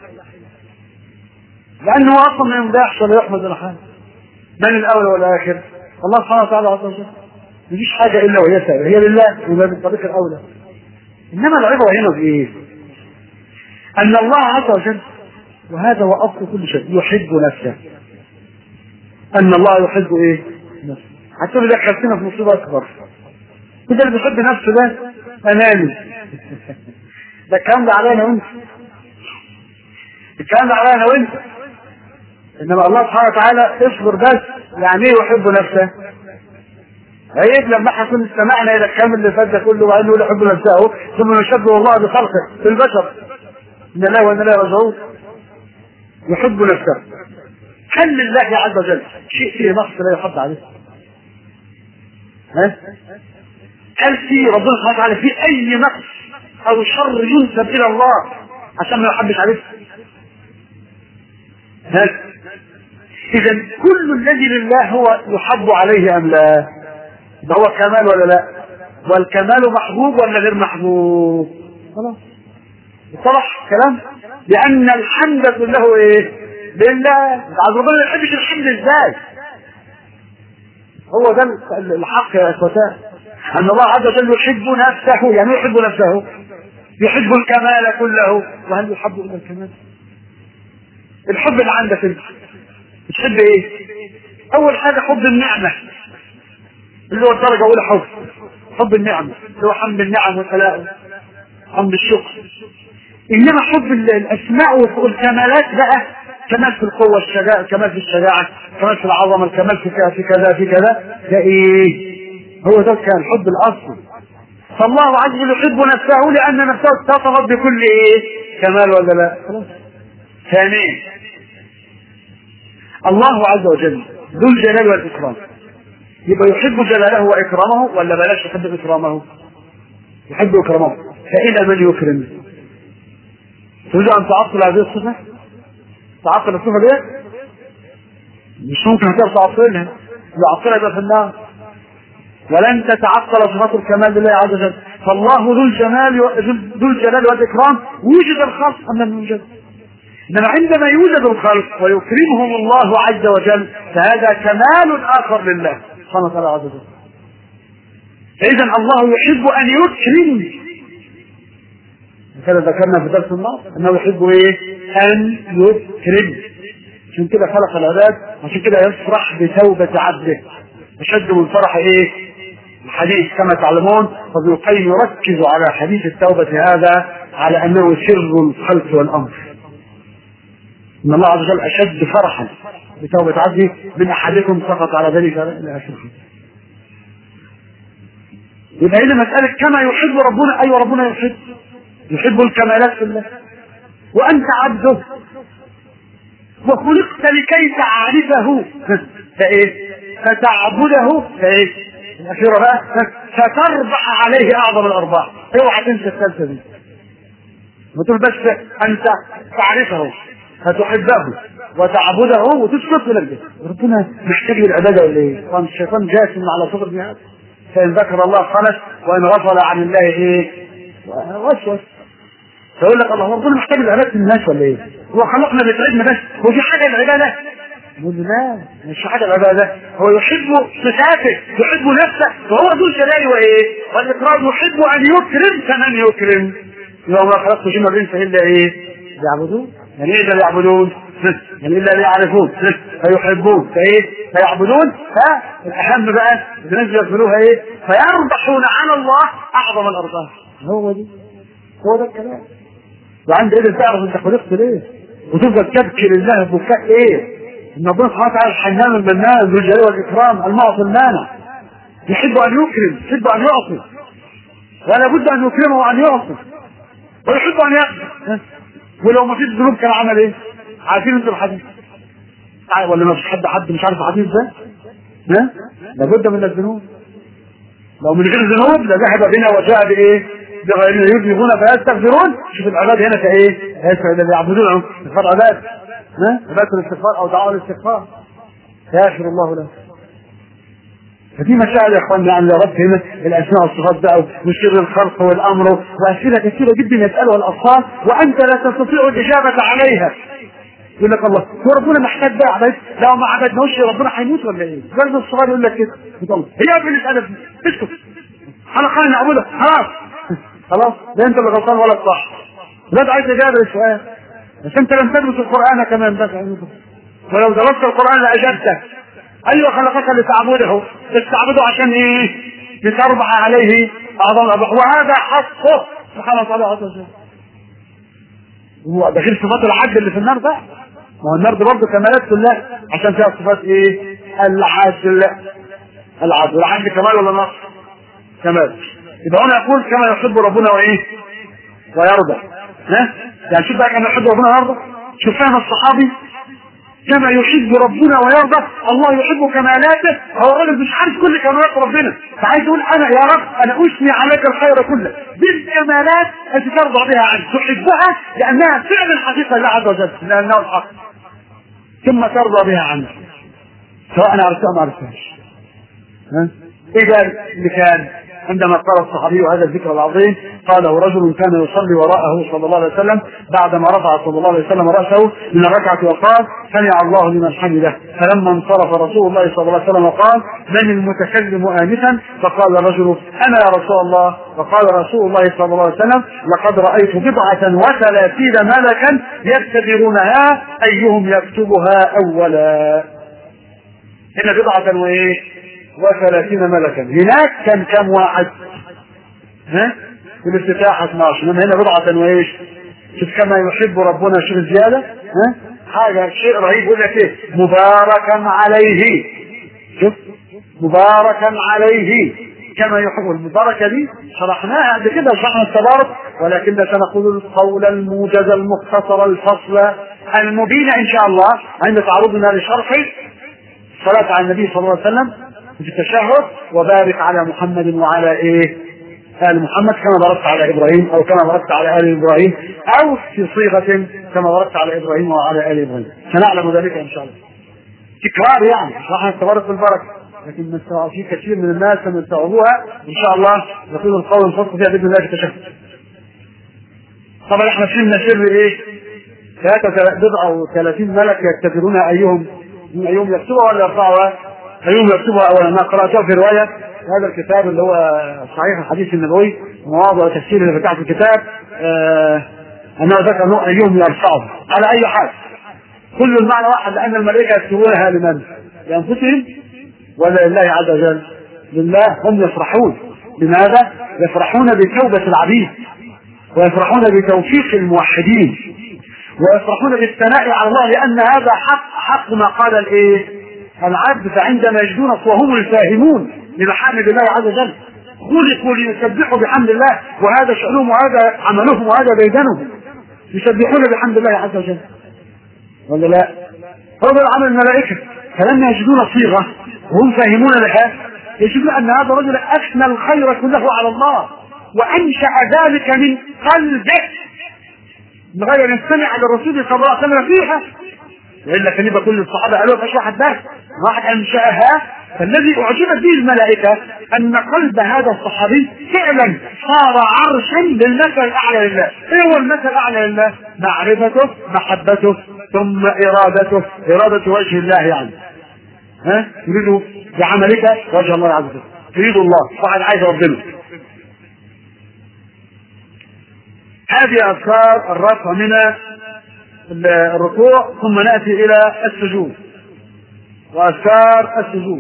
لانه اصلا ما يمدحش ولا يحمد ولا حاجه من الاول والاخر الله سبحانه وتعالى عز وجل مفيش حاجه الا وهي سابقه هي لله وده بالطريق الاولى انما العبره هنا بايه؟ ان الله عز وجل وهذا هو اصل كل شيء يحب نفسه ان الله يحب ايه؟ نفسه هتقول لك خلصنا في مصيبه اكبر كده اللي بيحب نفسه ده اناني ده الكلام ده علينا وانت الكلام ده علينا وانت انما الله سبحانه وتعالى اصبر بس يعني ايه يحب نفسه عيب لما احنا كنا استمعنا الى الكلام اللي فات ده كله وقال له يحب نفسه ثم يشبه الله بخلقه في البشر ان الله وان لا راجعون يحب نفسه هل لله عز وجل شيء فيه نقص لا يحب عليه ها هل في ربنا سبحانه وتعالى في اي نقص او شر ينسب الى الله عشان ما يحبش عليه ها اذا كل الذي لله هو يحب عليه ام لا ده هو كمال ولا لا والكمال محبوب ولا غير محبوب خلاص صرح كلام لان الحمد كله ايه لله عز ربنا ما يحبش الحمد ازاي هو ده الحق يا اخوتان ان الله عز وجل يحب نفسه يعني يحب نفسه يحب الكمال كله وهل يحب الا الكمال الحب اللي عندك انت بتحب ايه اول حاجه حب النعمه اللي هو الدرجه الاولى حب حب النعمه اللي هو حمد النعم والثلاء حمد الشكر انما حب الاسماء والكمالات بقى كمال في القوة الشجاعة كمال في الشجاعة كمال في العظمة الكمال في كذا في كذا في كذا ده ايه هو ده كان الحب الاصلي فالله عز وجل يحب نفسه لان نفسه اتصفت بكل ايه كمال ولا لا خلاص ثانيا الله عز وجل ذو الجلال والاكرام يبقى يحب جلاله واكرامه ولا بلاش يحب اكرامه يحب اكرامه فالى من يكرم تريد ان تعطل هذه الصفه تعطل الصفه دي مش ممكن هتقدر تعطلها يعطلها يبقى في النار ولن تتعطل صفات الكمال لله عز وجل فالله ذو الجمال ذو الجلال والاكرام وجد الخلق ام لم يوجد انما عندما يوجد الخلق ويكرمهم الله عز وجل فهذا كمال اخر لله سبحانه وتعالى عز وجل فاذا الله يحب ان يكرم كده ذكرنا في درس النار انه يحب ايه ان يكرم عشان كده خلق العباد عشان كده يفرح بتوبة عبده أشد من فرح إيه؟ الحديث كما تعلمون فابن القيم يركز على حديث التوبة هذا على أنه سر الخلق والأمر إن الله عز وجل أشد فرحا بتوبة عبده من أحدكم سقط على ذلك إلى آخره يبقى هنا مسألة كما يحب ربنا أيوة ربنا يحب يحب الكمالات في الله وأنت عبده وخلقت لكي تعرفه فايه فتعبده فايه الاخيره بقى فتربح عليه اعظم الارباح اوعى تنسى الثالثه دي ما تقول بس انت تعرفه فتحبه وتعبده وتسكت لك ربنا محتاج للعباده ولا ايه؟ طبعا الشيطان جاسم على صدر ابن ادم فان ذكر الله خلص وان غفل عن الله ايه؟ وسوس فيقول لك الله ربنا محتاج لعباده الناس ولا ايه؟ هو خلقنا بيتعبنا بس هو في حاجه العباده؟ يقول لا مش في حاجه العباده هو يحب صفاته يحب نفسه فهو ذو الجلال وايه؟ والاكرام يحب ان يكرم كمن يكرم يوم ما خلقت الجن والانس الا ايه؟ يعبدون يعني ايه ده يعبدون؟ يعني الا يعرفون فيحبون فايه؟ فيعبدون فالاهم بقى الناس يقبلوها ايه؟ فيربحون على الله اعظم الارباح هو دي هو ده الكلام وعند ايدك تعرف انت خلقت ليه وتفضل تبكي لله بكاء ايه ان ربنا سبحانه وتعالى الحنان المنان ذو الجلال والاكرام المعطي المانع يحب ان يكرم يحب ان يعطي ولا بد ان يكرمه وان يعطي ويحب ان يقبل ولو ما فيش ذنوب كان عمل ايه؟ عارفين انتوا الحديث ولا ما فيش حد حد مش عارف الحديث ده؟ ها؟ لابد من الذنوب لو من غير ذنوب لذهب بنا وجاء بايه؟ بغيرنا يذنبون فيستغفرون شوف العباد هنا كايه؟ اللي يعبدون استغفار عباد ها؟ عبادة الاستغفار او دعاء الاستغفار يغفر الله له ففي مسائل يا اخواننا يعني لو ربط هنا الاسماء والصفات بقى وسر الخلق والامر واسئله كثيره جدا يسالها الاطفال وانت لا تستطيع الاجابه عليها يقول لك الله هو ربنا محتاج بقى عباد لو ما عبدناهوش ربنا هيموت ولا ايه؟ برضه الصغير يقول لك كده يقول هي ابن الادب اسكت انا قال نعبدك خلاص خلاص ده انت اللي غلطان ولا الصح لا عايز اجابه للسؤال بس انت لم تدرس القران كمان بس ولو درست القران لاجبته ايوه خلقك لتعبده تستعبده عشان ايه؟ لتربح عليه اعظم الربح وهذا حقه سبحانه وتعالى عز وجل هو ده غير صفات العدل اللي في النار بقى ما هو النار دي برضه كمالات كلها عشان فيها صفات ايه؟ العدل العدل العدل كمال ولا نقص؟ كمال يبقى هنا يقول كما يحب ربنا وايه؟ ويرضى ها؟ يعني شوف بقى كما يحب ربنا ويرضى شوف فهم الصحابي كما يحب ربنا ويرضى الله يحب كمالاته هو الراجل مش عارف كل كمالات ربنا فعايز يقول انا يا رب انا اثني عليك الخير كله بالكمالات التي ترضى بها عنك تحبها لانها فعل الحقيقه لله عز وجل لانه الحق ثم ترضى بها عنك سواء انا عرفتها ما عرفتهاش ها اذا اللي كان عندما قال الصحابي هذا الذكر العظيم قاله رجل كان يصلي وراءه صلى الله عليه وسلم بعدما رفع صلى الله عليه وسلم راسه من الركعه وقال سمع الله لمن حمده فلما انصرف رسول الله صلى الله عليه وسلم قال من المتكلم انفا فقال الرجل انا يا رسول الله وقال رسول الله صلى الله عليه وسلم لقد رايت بضعه وثلاثين ملكا يبتدرونها ايهم يكتبها اولا هنا بضعه وايه وثلاثين ملكا هناك كان كم واحد ها في الافتتاح 12 انما هنا بضعة وايش شوف كما يحب ربنا شوف الزيادة ها حاجة شيء رهيب يقول لك ايه مباركا عليه شوف مباركا عليه كما يحب المباركة دي شرحناها قبل كده شرحنا التبارك ولكن سنقول القول الموجز المختصر الفصل المبين ان شاء الله عند تعرضنا لشرح الصلاة على النبي صلى الله عليه وسلم في التشهد وبارك على محمد وعلى ايه آل محمد كما باركت على ابراهيم او كما باركت على ال ابراهيم او في صيغه كما باركت على ابراهيم وعلى ال ابراهيم سنعلم ذلك ان شاء الله تكرار يعني صح التبارك بالبركه لكن من في كثير من الناس لم يستوعبوها ان شاء الله يقول القول الفصل فيها باذن الله في التشهد طبعا احنا فهمنا سر ايه؟ بضع وثلاثين ملك يكتبرون ايهم من ايهم يكتبها ولا يرفعها؟ ايهم يكتبها اولا انا قراته في روايه هذا الكتاب اللي هو صحيح الحديث النبوي مواضع تفسير اللي فتحت الكتاب آه انه ذكر انه ايهم يرفعه على اي حال كل المعنى واحد لان الملائكه يكتبونها لمن؟ لانفسهم ولا لله عز وجل لله هم يفرحون لماذا؟ يفرحون بتوبه العبيد ويفرحون بتوفيق الموحدين ويفرحون بالثناء على الله لان هذا حق حق ما قال الايه؟ العبد فعندما يجدون وهم الفاهمون لمحامد الله عز وجل خلقوا ليسبحوا بحمد الله وهذا شأنهم وهذا عملهم وهذا ديدنهم يسبحون بحمد الله عز وجل ولا لا؟ هذا العمل الملائكة فلما يجدون صيغة وهم فاهمون لها يجدون أن هذا الرجل أثنى الخير كله على الله وأنشأ ذلك من قلبه بغير أن يستمع للرسول صلى الله عليه وسلم فيها والا كان يبقى كل الصحابه قالوا فاش واحد بس واحد انشاها فالذي اعجبت به الملائكه ان قلب هذا الصحابي فعلا صار عرشا للمثل الاعلى لله، ايه هو المثل الاعلى لله؟ معرفته، محبته، ثم ارادته، اراده وجه الله يعني. ها؟ تريد بعملك وجه الله عز وجل، تريد الله، واحد عايز ربنا. هذه اذكار الرفع من الركوع ثم ناتي الى السجود واذكار السجود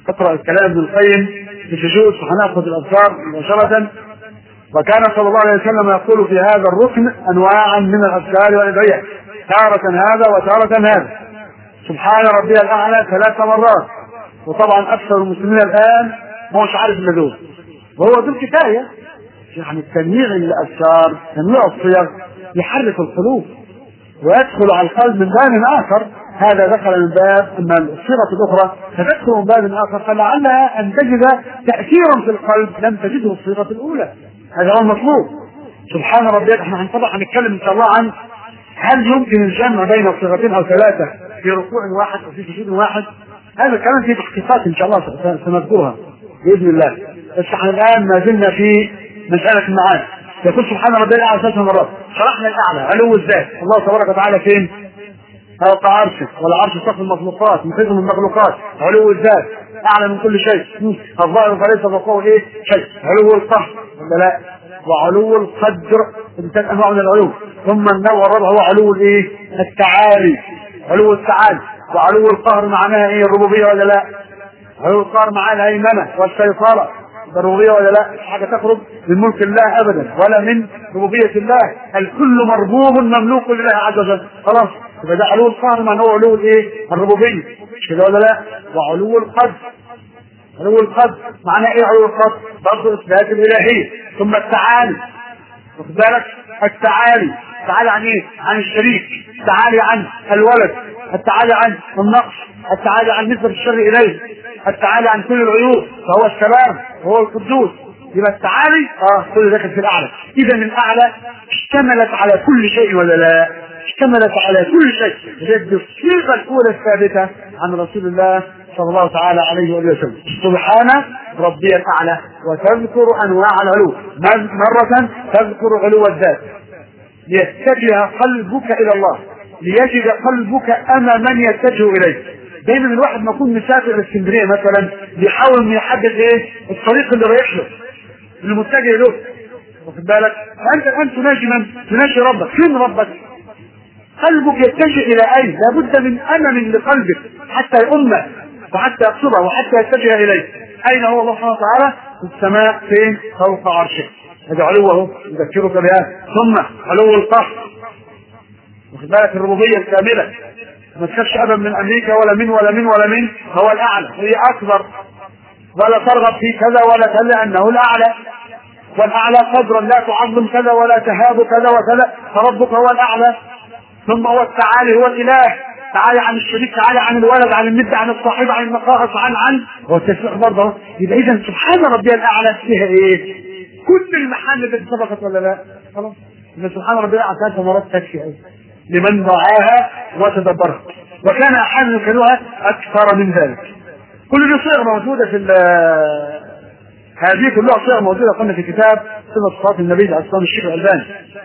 اقرا الكلام ابن القيم بسجود فهناخذ الاذكار مباشره وكان صلى الله عليه وسلم يقول في هذا الركن انواعا من الاذكار والادعيه تارة هذا وتارة هذا سبحان ربي الاعلى ثلاث مرات وطبعا اكثر المسلمين الان ما هوش عارف الا دول وهو ذو الكفايه يعني تنويع الاذكار تنويع الصيغ يحرك القلوب ويدخل على القلب من باب اخر هذا دخل من باب اما الصيغه الاخرى فتدخل من باب اخر فلعلها ان تجد تاثيرا في القلب لم تجده الصيغه الاولى هذا هو المطلوب سبحان ربي احنا طبعا هنتكلم ان شاء الله عن هل يمكن الجمع بين الصيغتين او ثلاثه في ركوع واحد او في سجود واحد هذا الكلام فيه تحقيقات ان شاء الله سنذكرها باذن الله بس احنا الان ما زلنا في مساله المعاني يقول سبحان ربي الاعلى ثلاث مرات شرحنا الاعلى علو الذات الله تبارك وتعالى فين؟ فوق عرشه والعرش سقف المخلوقات محيط من المخلوقات علو الذات اعلى من كل شيء الظاهر فليس فوقه ايه شيء علو القهر ولا لا وعلو القدر ثلاث انواع من العلو ثم النوع الرابع هو علو الايه التعالي علو التعالي وعلو القهر معناها ايه الربوبيه ولا لا علو القهر معناها الهيمنه والسيطره الربوبيه ولا لا مش حاجه تخرج من ملك الله ابدا ولا من ربوبيه الله الكل مربوب مملوك لله عز وجل خلاص يبقى ده علو القهر معناه هو علو الايه الربوبيه مش كده ولا لا وعلو القدر علو القدر معناه ايه علو القدر برضه اثبات الالهيه ثم التعالي واخد بالك التعالي التعالي عن ايه عن الشريك التعالي عن الولد التعالي عن النقص التعالي عن نسبة الشر إليه التعالي عن كل العيوب فهو السلام وهو القدوس يبقى التعالي اه كل داخل في الأعلى إذا الأعلى اشتملت على كل شيء ولا لا؟ اشتملت على كل شيء بجد الصيغة الأولى الثابتة عن رسول الله صلى الله تعالى عليه وآله وسلم سبحان ربي الأعلى وتذكر أنواع العلو مرة تذكر علو الذات ليتجه قلبك إلى الله ليجد قلبك أما من يتجه إليه دايما الواحد ما يكون مسافر لاسكندريه مثلا بيحاول انه يحدد ايه الطريق اللي رايح له اللي متجه له واخد بالك فانت الان تناجي من تناجي ربك فين ربك قلبك يتجه الى اين لابد من امل لقلبك حتى يؤمه وحتى يقصده وحتى يتجه اليه اين هو الله سبحانه وتعالى في السماء فين فوق عرشه هذا علوه يذكرك بها ثم علو القهر واخد بالك الربوبيه الكامله ما تخافش ابدا من امريكا ولا من ولا من ولا من هو الاعلى هي اكبر ولا ترغب في كذا ولا كذا لانه الاعلى والاعلى قدرا لا تعظم كذا ولا تهاب كذا وكذا فربك هو الاعلى ثم هو التعالي هو الاله تعالى عن الشريك تعالى عن الولد عن الند عن الصاحب عن النقائص عن عن هو التسبيح برضه يبقى اذا سبحان ربي الاعلى فيها ايه؟ كل المحامد التي سبقت ولا لا؟ خلاص يبقى سبحان ربي الاعلى ثلاث مرات تكفي أيه. لمن ضعاها وتدبرها وكان احيانا يكلها اكثر من ذلك كل دي صيغ موجوده في هذه كلها صيغ موجوده قلنا في كتاب صفه صلاه النبي عليه الصلاه الشيخ الالباني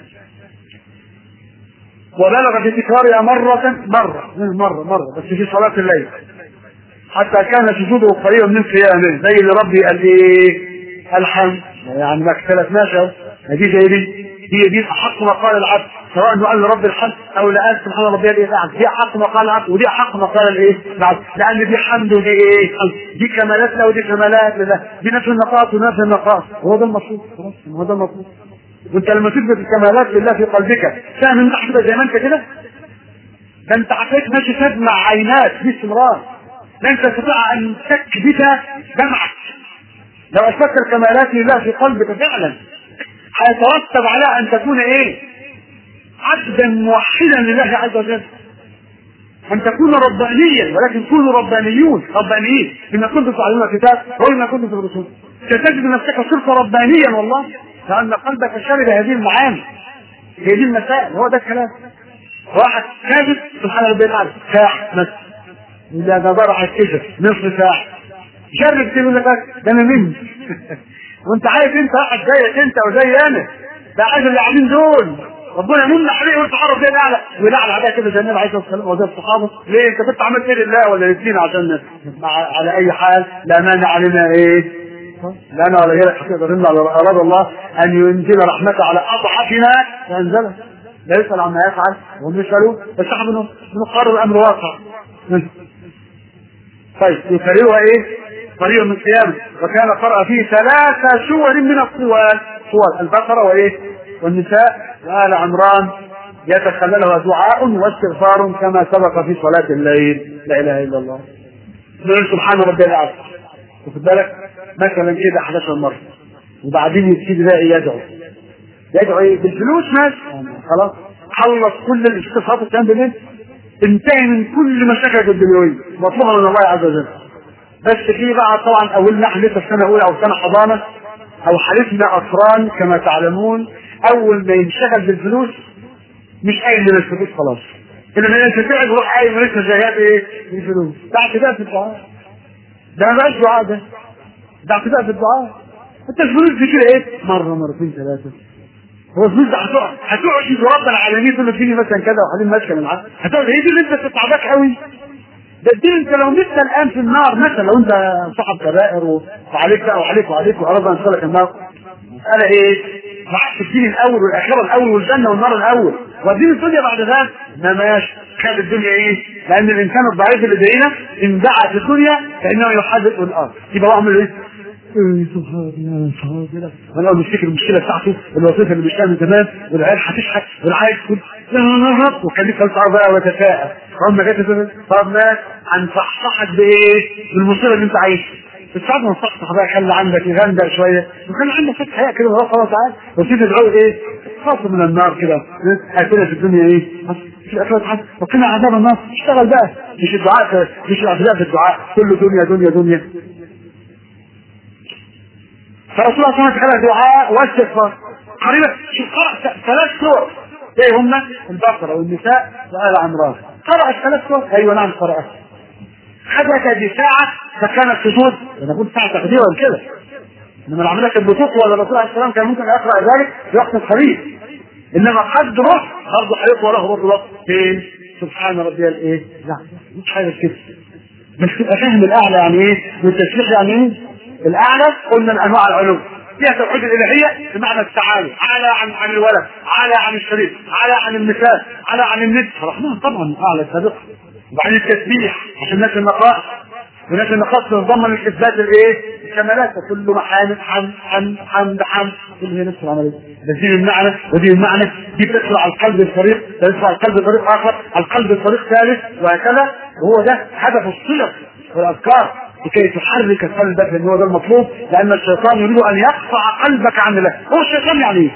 وبلغ في تكرارها مرة مرة مرة مرة بس في صلاة الليل حتى كان سجوده قريبا من قيامه زي اللي ربي قال ايه الحمد يعني ما اختلفناش اهو دي زي دي هي دي احق ما قال العبد سواء انه قال لرب الحمد او لا قال سبحان ربي الاعلى دي احق ما قال العبد ودي احق ما قال الايه العبد لان دي حمد ودي ايه دي كمالات لا ودي كمالات لا دي نفس النقاط ونفس النقاط هو ده المطلوب خلاص هو ده المطلوب وانت لما تثبت الكمالات لله في قلبك فاهم انت حسبة زي ما انت كده ده انت عقلك ماشي تدمع عينات باستمرار لن تستطيع ان تكبت دمعك لو اثبتت الكمالات لله في قلبك فعلا هيترتب على ان تكون ايه عبدا موحدا لله عز وجل ان تكون ربانيا ولكن كونوا ربانيون ربانيين بما كنتم تعلمون الكتاب وبما كنتم تدرسون ستجد نفسك صرت ربانيا والله لان قلبك شرب هذه المعاني هذه المسائل هو ده الكلام واحد كاذب سبحان ربي الاعلى ساعه مثلا اذا نظر على الكذب نصف ساعه جرب تقول لك ده انا مني وانت عارف انت واحد زيك انت وزي انا ده عايز اللي قاعدين دول ربنا يمن عليه وانت حرف زي الاعلى والاعلى عليها كده زي النبي عليه الصلاه والسلام وزي الصحابه ليه انت كنت عملت ايه لله ولا الاثنين عشان على اي حال لا مانع علينا ايه لا انا ولا غيرك هتقدر نمنع اراد الله ان ينزل رحمته على اضعفنا فانزلها لا يسال عما يفعل وهم يسالوا بس احنا بنقرر الامر واقع طيب يكررها ايه؟ قريبا من قيامه وكان قرأ فيه ثلاث سور من الطوال طوال البقرة وإيه والنساء وآل عمران يتخللها دعاء واستغفار كما سبق في صلاة الليل لا إله إلا الله نقول سبحان ربي الأعلى واخد بالك مثلا كده 11 مرة وبعدين يبتدي بقى يدعو يدعو ايه بالفلوس مثلا خلاص خلص كل الاستفاضات الكلام ده انتهي من كل مشاكلك الدنيويه مطلوبه من الله عز وجل بس في بقى طبعا اولنا احنا لسه في سنه اولى او سنه حضانه او حالتنا اطران كما تعلمون اول ما ينشغل بالفلوس مش قايل من الفلوس خلاص انما انت تقعد روح قايل من جايات ايه الفلوس ده اعتداء في الدعاء ده ما بقاش دعاء ده ده اعتداء في الدعاء انت الفلوس دي كده ايه مره مرتين ثلاثه هو الفلوس ده هتقعد هتقعد في رب العالمين تقول له اديني مثلا كذا وحالين ماسكه من معاه هتقعد هي دي اللي انت بتتعبك قوي ده الدين انت لو مت الان في النار مثلا لو انت صاحب كبائر وعليك بقى وعليك وعليك وعرض ان لك النار مسألة ايه؟ معك الدين الاول والاخره الاول والجنه والنار الاول والدين الدنيا بعد ذلك ما ماشي خد الدنيا ايه؟ لان الانسان الضعيف اللي زينا ان دعا في الدنيا فانه يحدث الارض يبقى هو عمل ايه؟ ايه سبحان الله سبحان الله انا اول مفتكر المشكله بتاعته الوظيفه اللي مش من زمان والعيال هتشحت والعيال تقول يا رب وكان لسه مش بقى وتفائل فهم جت طب ناس هنصحصحك بايه؟ بالمصيبه اللي انت عايشها الساعات ما تصحصح بقى خلي عندك يغندق شويه وخلي عندك فتح حياه كده الله سبحانه وتعالى وتيجي تدعو ايه؟ خاصه من النار كده هاتنا في الدنيا ايه؟ في الاخره حد وقنا عذاب النار اشتغل بقى مش الدعاء مش الاعتداء في الدعاء كله دنيا دنيا دنيا فرسول الله صلى الله عليه وسلم دعاء واستغفار قريبا شوف قرأ ثلاث سور ايه هم البقرة والنساء وآل عمران قرأ الثلاث سور ايوه نعم قرأت حدث دي ساعة فكان السجود انا قلت ساعة تقديرا كده انما العملية كانت بتطول الرسول عليه السلام كان ممكن يقرأ ذلك في وقت قريب انما قدره برضه هيطول له برضه وقت فين سبحان ربي الايه لا مش حاجة كده بس تبقى فاهم الاعلى يعني ايه والتسبيح يعني ايه الاعلى قلنا الانواع العلو فيها توحيد الالهيه بمعنى التعالي على عن عن الولد على عن الشريك على عن المثال على عن الند الرحمن طبعا اعلى سابقا وبعدين التسبيح عشان الناس النقاء وناس النقاء تتضمن الاثبات الايه؟ الكمالات كل محامد حمد حمد حمد حمد كل هي نفس العمليه ده دي المعنى ودي المعنى دي بتدخل على القلب الفريق تدخل على القلب فريق اخر على القلب الفريق ثالث وهكذا وهو ده هدف الصيغ والاذكار لكي تحرك قلبك لان هو ده المطلوب لان الشيطان يريد ان يقطع قلبك عن الله هو الشيطان يعني ايه؟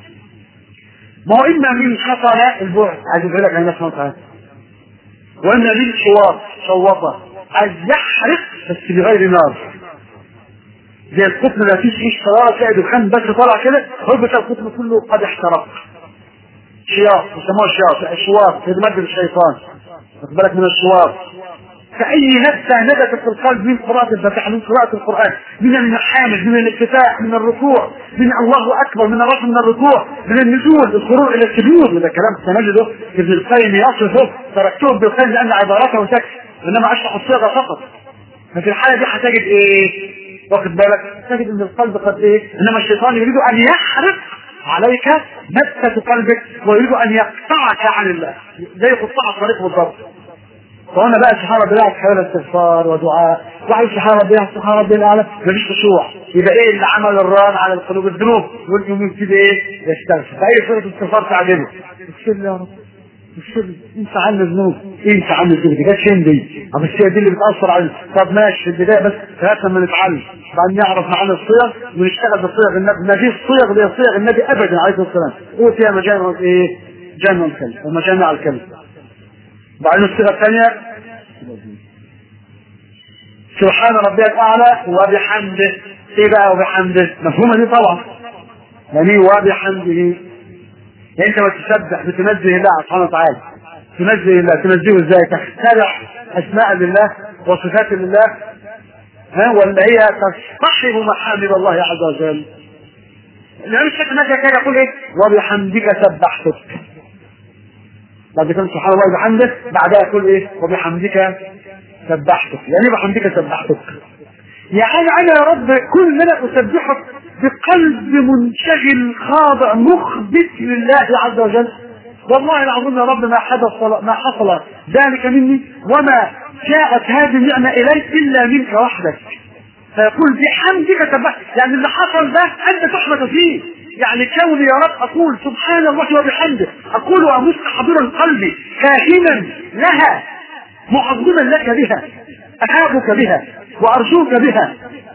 ما هو اما من خطر البعد عايز يقول لك عن الله سبحانه وتعالى واما من شواط شوطه عايز يحرق بس بغير نار زي القطن ما فيش فيه شرارة تلاقي دخان بس طالع كده هو بتاع القطن كله قد احترق شياط يسموها شياط اشواط في مادة الشيطان خد بالك من الشواط فأي نفسة ندت في القلب من قراءة الفتح من قراءة القرآن من المحامد من الافتتاح من الركوع من الله أكبر من الرفع من الركوع من النزول الخروج إلى السجود وده كلام سنجده ابن القيم يصفه تركته بالقيم لأن عبارته تكفي إنما أشرح الصيغة فقط ففي الحالة دي هتجد إيه؟ واخد بالك تجد ان القلب قد ايه انما الشيطان يريد ان يحرق عليك نفسة قلبك ويريد ان يقطعك عن الله زي قطاع الطريق بالضبط فهنا بقى سبحان ربي الاعلى حول استغفار ودعاء واحد سبحان ربي سبحان ربي الاعلى مفيش خشوع يبقى ايه اللي عمل الران على القلوب الذنوب واليوم يبتدي ايه يستغفر فاي صوره استغفار تعجبه اغفر لي يا رب اغفر لي انسى عني الذنوب انسى عني الذنوب دي جت فين دي؟ طب السيره دي اللي بتاثر على طب ماشي في البدايه بس لغايه ما نتعلم بعدين نعرف معانا الصيغ ونشتغل بصيغ النبي ما فيش صيغ زي صيغ النبي ابدا عليه الصلاه والسلام اوتي مجامع ايه؟ جامع الكلم ومجامع الكلم بعدين الصيغه الثانيه سبحان ربي الاعلى وبحمده ايه بقى وبحمده مفهومه دي طبعا يعني وبحمده يعني انت ما تسبح بتنزه الله سبحانه وتعالى تنزه الله تنزهه ازاي تخترع اسماء لله وصفات لله ها ولا هي تصطحب محامد الله عز وجل لأن الشيخ مثلا كان يقول ايه وبحمدك سبحتك بعد كده سبحان الله وبحمده بعدها يقول ايه وبحمدك سبحتك يعني بحمدك سبحتك يعني انا يا رب كل ما انا اسبحك بقلب منشغل خاضع مخبت لله عز وجل والله العظيم يا رب ما حدث ما حصل ذلك مني وما جاءت هذه النعمة إلي إلا منك وحدك فيقول بحمدك سبحت يعني اللي حصل ده انت تحمد فيه يعني كوني يا رب اقول سبحان الله وبحمده اقول ومستحضرا قلبي كاهنا لها معظما لك بها اخافك بها وارجوك بها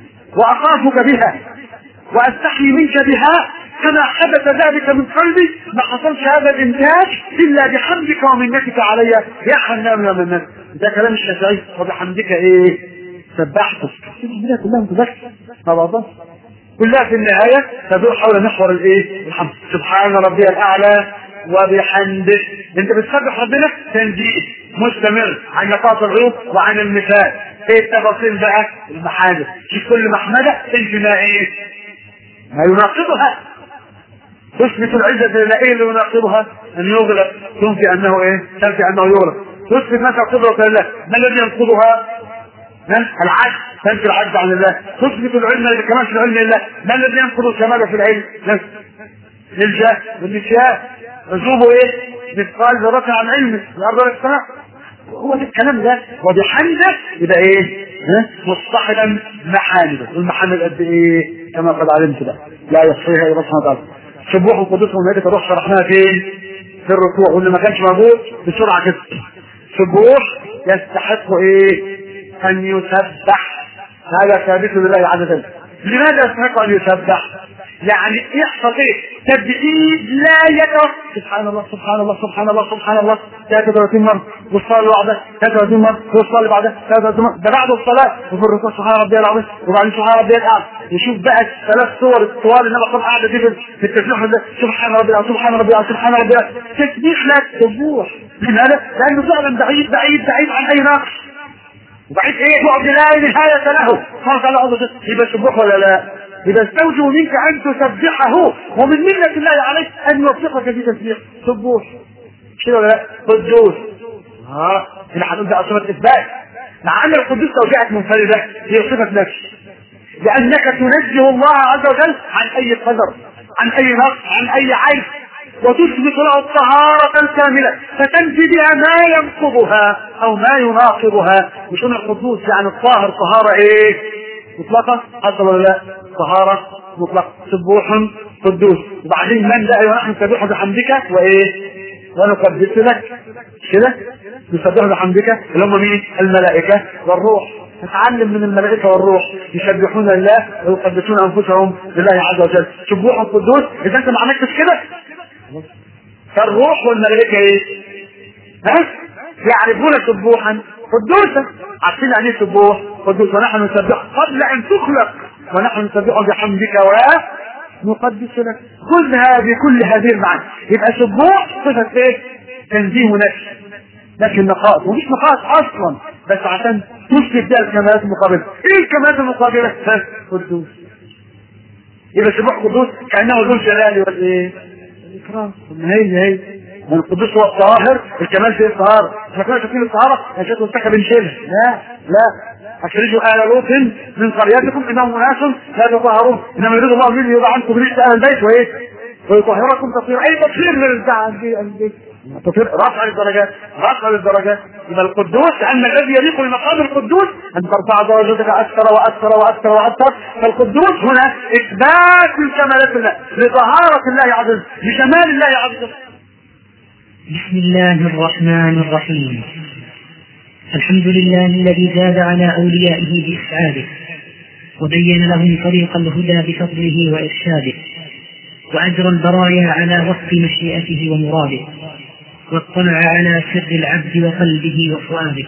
واخافك بها واستحي منك بها كما حدث ذلك من قلبي ما حصلش هذا الانتاج الا بحمدك ومنتك علي يا حنان يا منان ده كلام الشافعي وبحمدك ايه سبحتك البدايه كلها متذكر مع بعضها كلها في النهايه تدور حول محور الايه الحمد سبحان ربي الاعلى وبحمده انت بتسبح ربنا تنزيه مستمر عن نقاط العيوب وعن المثال ايه التفاصيل بقى المحامد في كل محمده انت ايه ما يناقضها تثبت العزة لله ايه اللي يناقضها ان يغلب تنفي انه ايه تنفي انه يغلب تثبت مثلا قدرة لله ما الذي ينقضها العجز تنفي العجز عن الله تثبت العلم كمان في العلم لله ما الذي ينقض الكمال في العلم للجاه والنسيان عزوبه ايه مثقال ذرة عن علمه الارض والسماء هو ده الكلام ده وبحمده يبقى ايه ها مصطحبا محامده والمحامد قد ايه كما قد علمت بقى لا يحصيها الا سبحانه وتعالى سبوح القدس والملائكه روح شرحناها فين في الركوع واللي ما كانش موجود بسرعه كده سبوح يستحق ايه ان يسبح هذا ثابت لله عز وجل لماذا يستحق ان يسبح يعني يحصل ايه تبعيد لا يتوقف سبحان الله سبحان الله سبحان الله سبحان الله 33 مره والصلاه اللي بعدها 33 مره والصلاه اللي بعدها 33 مره ده بعد الصلاه وفي الركوع سبحان ربي العظيم وبعدين سبحان ربي الاعلى وشوف بقى الثلاث صور الطوال اللي انا قاعده دي في التسبيح ده سبحان ربي العظيم سبحان ربي العظيم سبحان ربي العظيم تسبيح لا تسبوح لماذا؟ لانه فعلا بعيد بعيد بعيد عن اي نقص وبعيد ايه بعد لا نهايه له سبحانه وتعالى عز يبقى سبوح ولا لا؟ إذا استوجب منك أن تسبحه ومن منة الله عليك أن يوفقك في تسبيح سبوح كده ولا لا؟ قدوس ها هنا هنقول ده صفة إثبات مع أن القدوس لو جاءت منفردة هي صفة نفس لأنك تنزه الله عز وجل عن أي قدر عن أي نقص عن أي عيب وتثبت له الطهارة الكاملة فتنفي بها ما ينقضها أو ما يناقضها مش القدوس يعني الطاهر طهارة إيه؟ مطلقة حصل ولا لا؟ طهارة مطلقة سبوح قدوس وبعدين من لا ونحن نسبح بحمدك وايه؟ ونقدس لك كده نسبح بحمدك اللي هم مين؟ الملائكة والروح نتعلم من الملائكة والروح يسبحون الله ويقدسون أنفسهم لله عز وجل سبوح قدوس إذا أنت ما عملتش كده فالروح والملائكة إيه؟ ها؟ يعرفون سبوحا قدوسا عارفين يعني ايه سبوح قدوس ونحن نسبح قبل ان تخلق ونحن نسبح بحمدك ونقدس لك خذها بكل هذه المعاني يبقى سبوح صفة ايه؟ تنزيه نفس لكن نقاط ومش نقاط اصلا بس عشان تثبت بها الكمالات المقابلة ايه الكمالات المقابلة؟ بس قدوس يبقى سبوح قدوس كانه ذو الجلال والايه؟ الاكرام هي هي من القدوس هو الطاهر الكمال في الطهارة احنا كنا شايفين الطهارة يا شيخ مستحى بنشيلها لا لا اخرجوا آل لوط من قريتكم انهم اناس لا تطهرون انما يريد الله مني يضع عنكم ريح اهل البيت وايه ويطهركم تطهير اي تطهير للبتاع البيت تطهير رفع للدرجات رفع للدرجات يبقى القدوس ان الذي يليق بمقام القدوس ان ترفع درجتك اكثر واكثر واكثر واكثر فالقدوس هنا اثبات الكمالات الله لطهارة الله عز وجل لجمال الله عز وجل بسم الله الرحمن الرحيم الحمد لله الذي زاد على أوليائه بإسعاده وبين لهم طريق الهدى بفضله وإرشاده وأجرى البرايا على وفق مشيئته ومراده واطلع على سر العبد وقلبه وفؤاده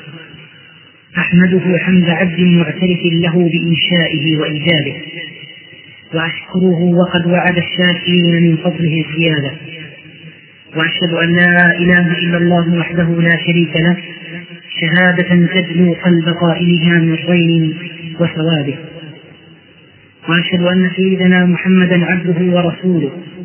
أحمده حمد عبد معترف له بإنشائه وإيجاده وأشكره وقد وعد الشاكرين من فضله الزيادة وأشهد أن لا إله إلا الله وحده لا شريك له شهادة تدلو قلب قائلها من رين وثوابه وأشهد أن سيدنا محمدا عبده ورسوله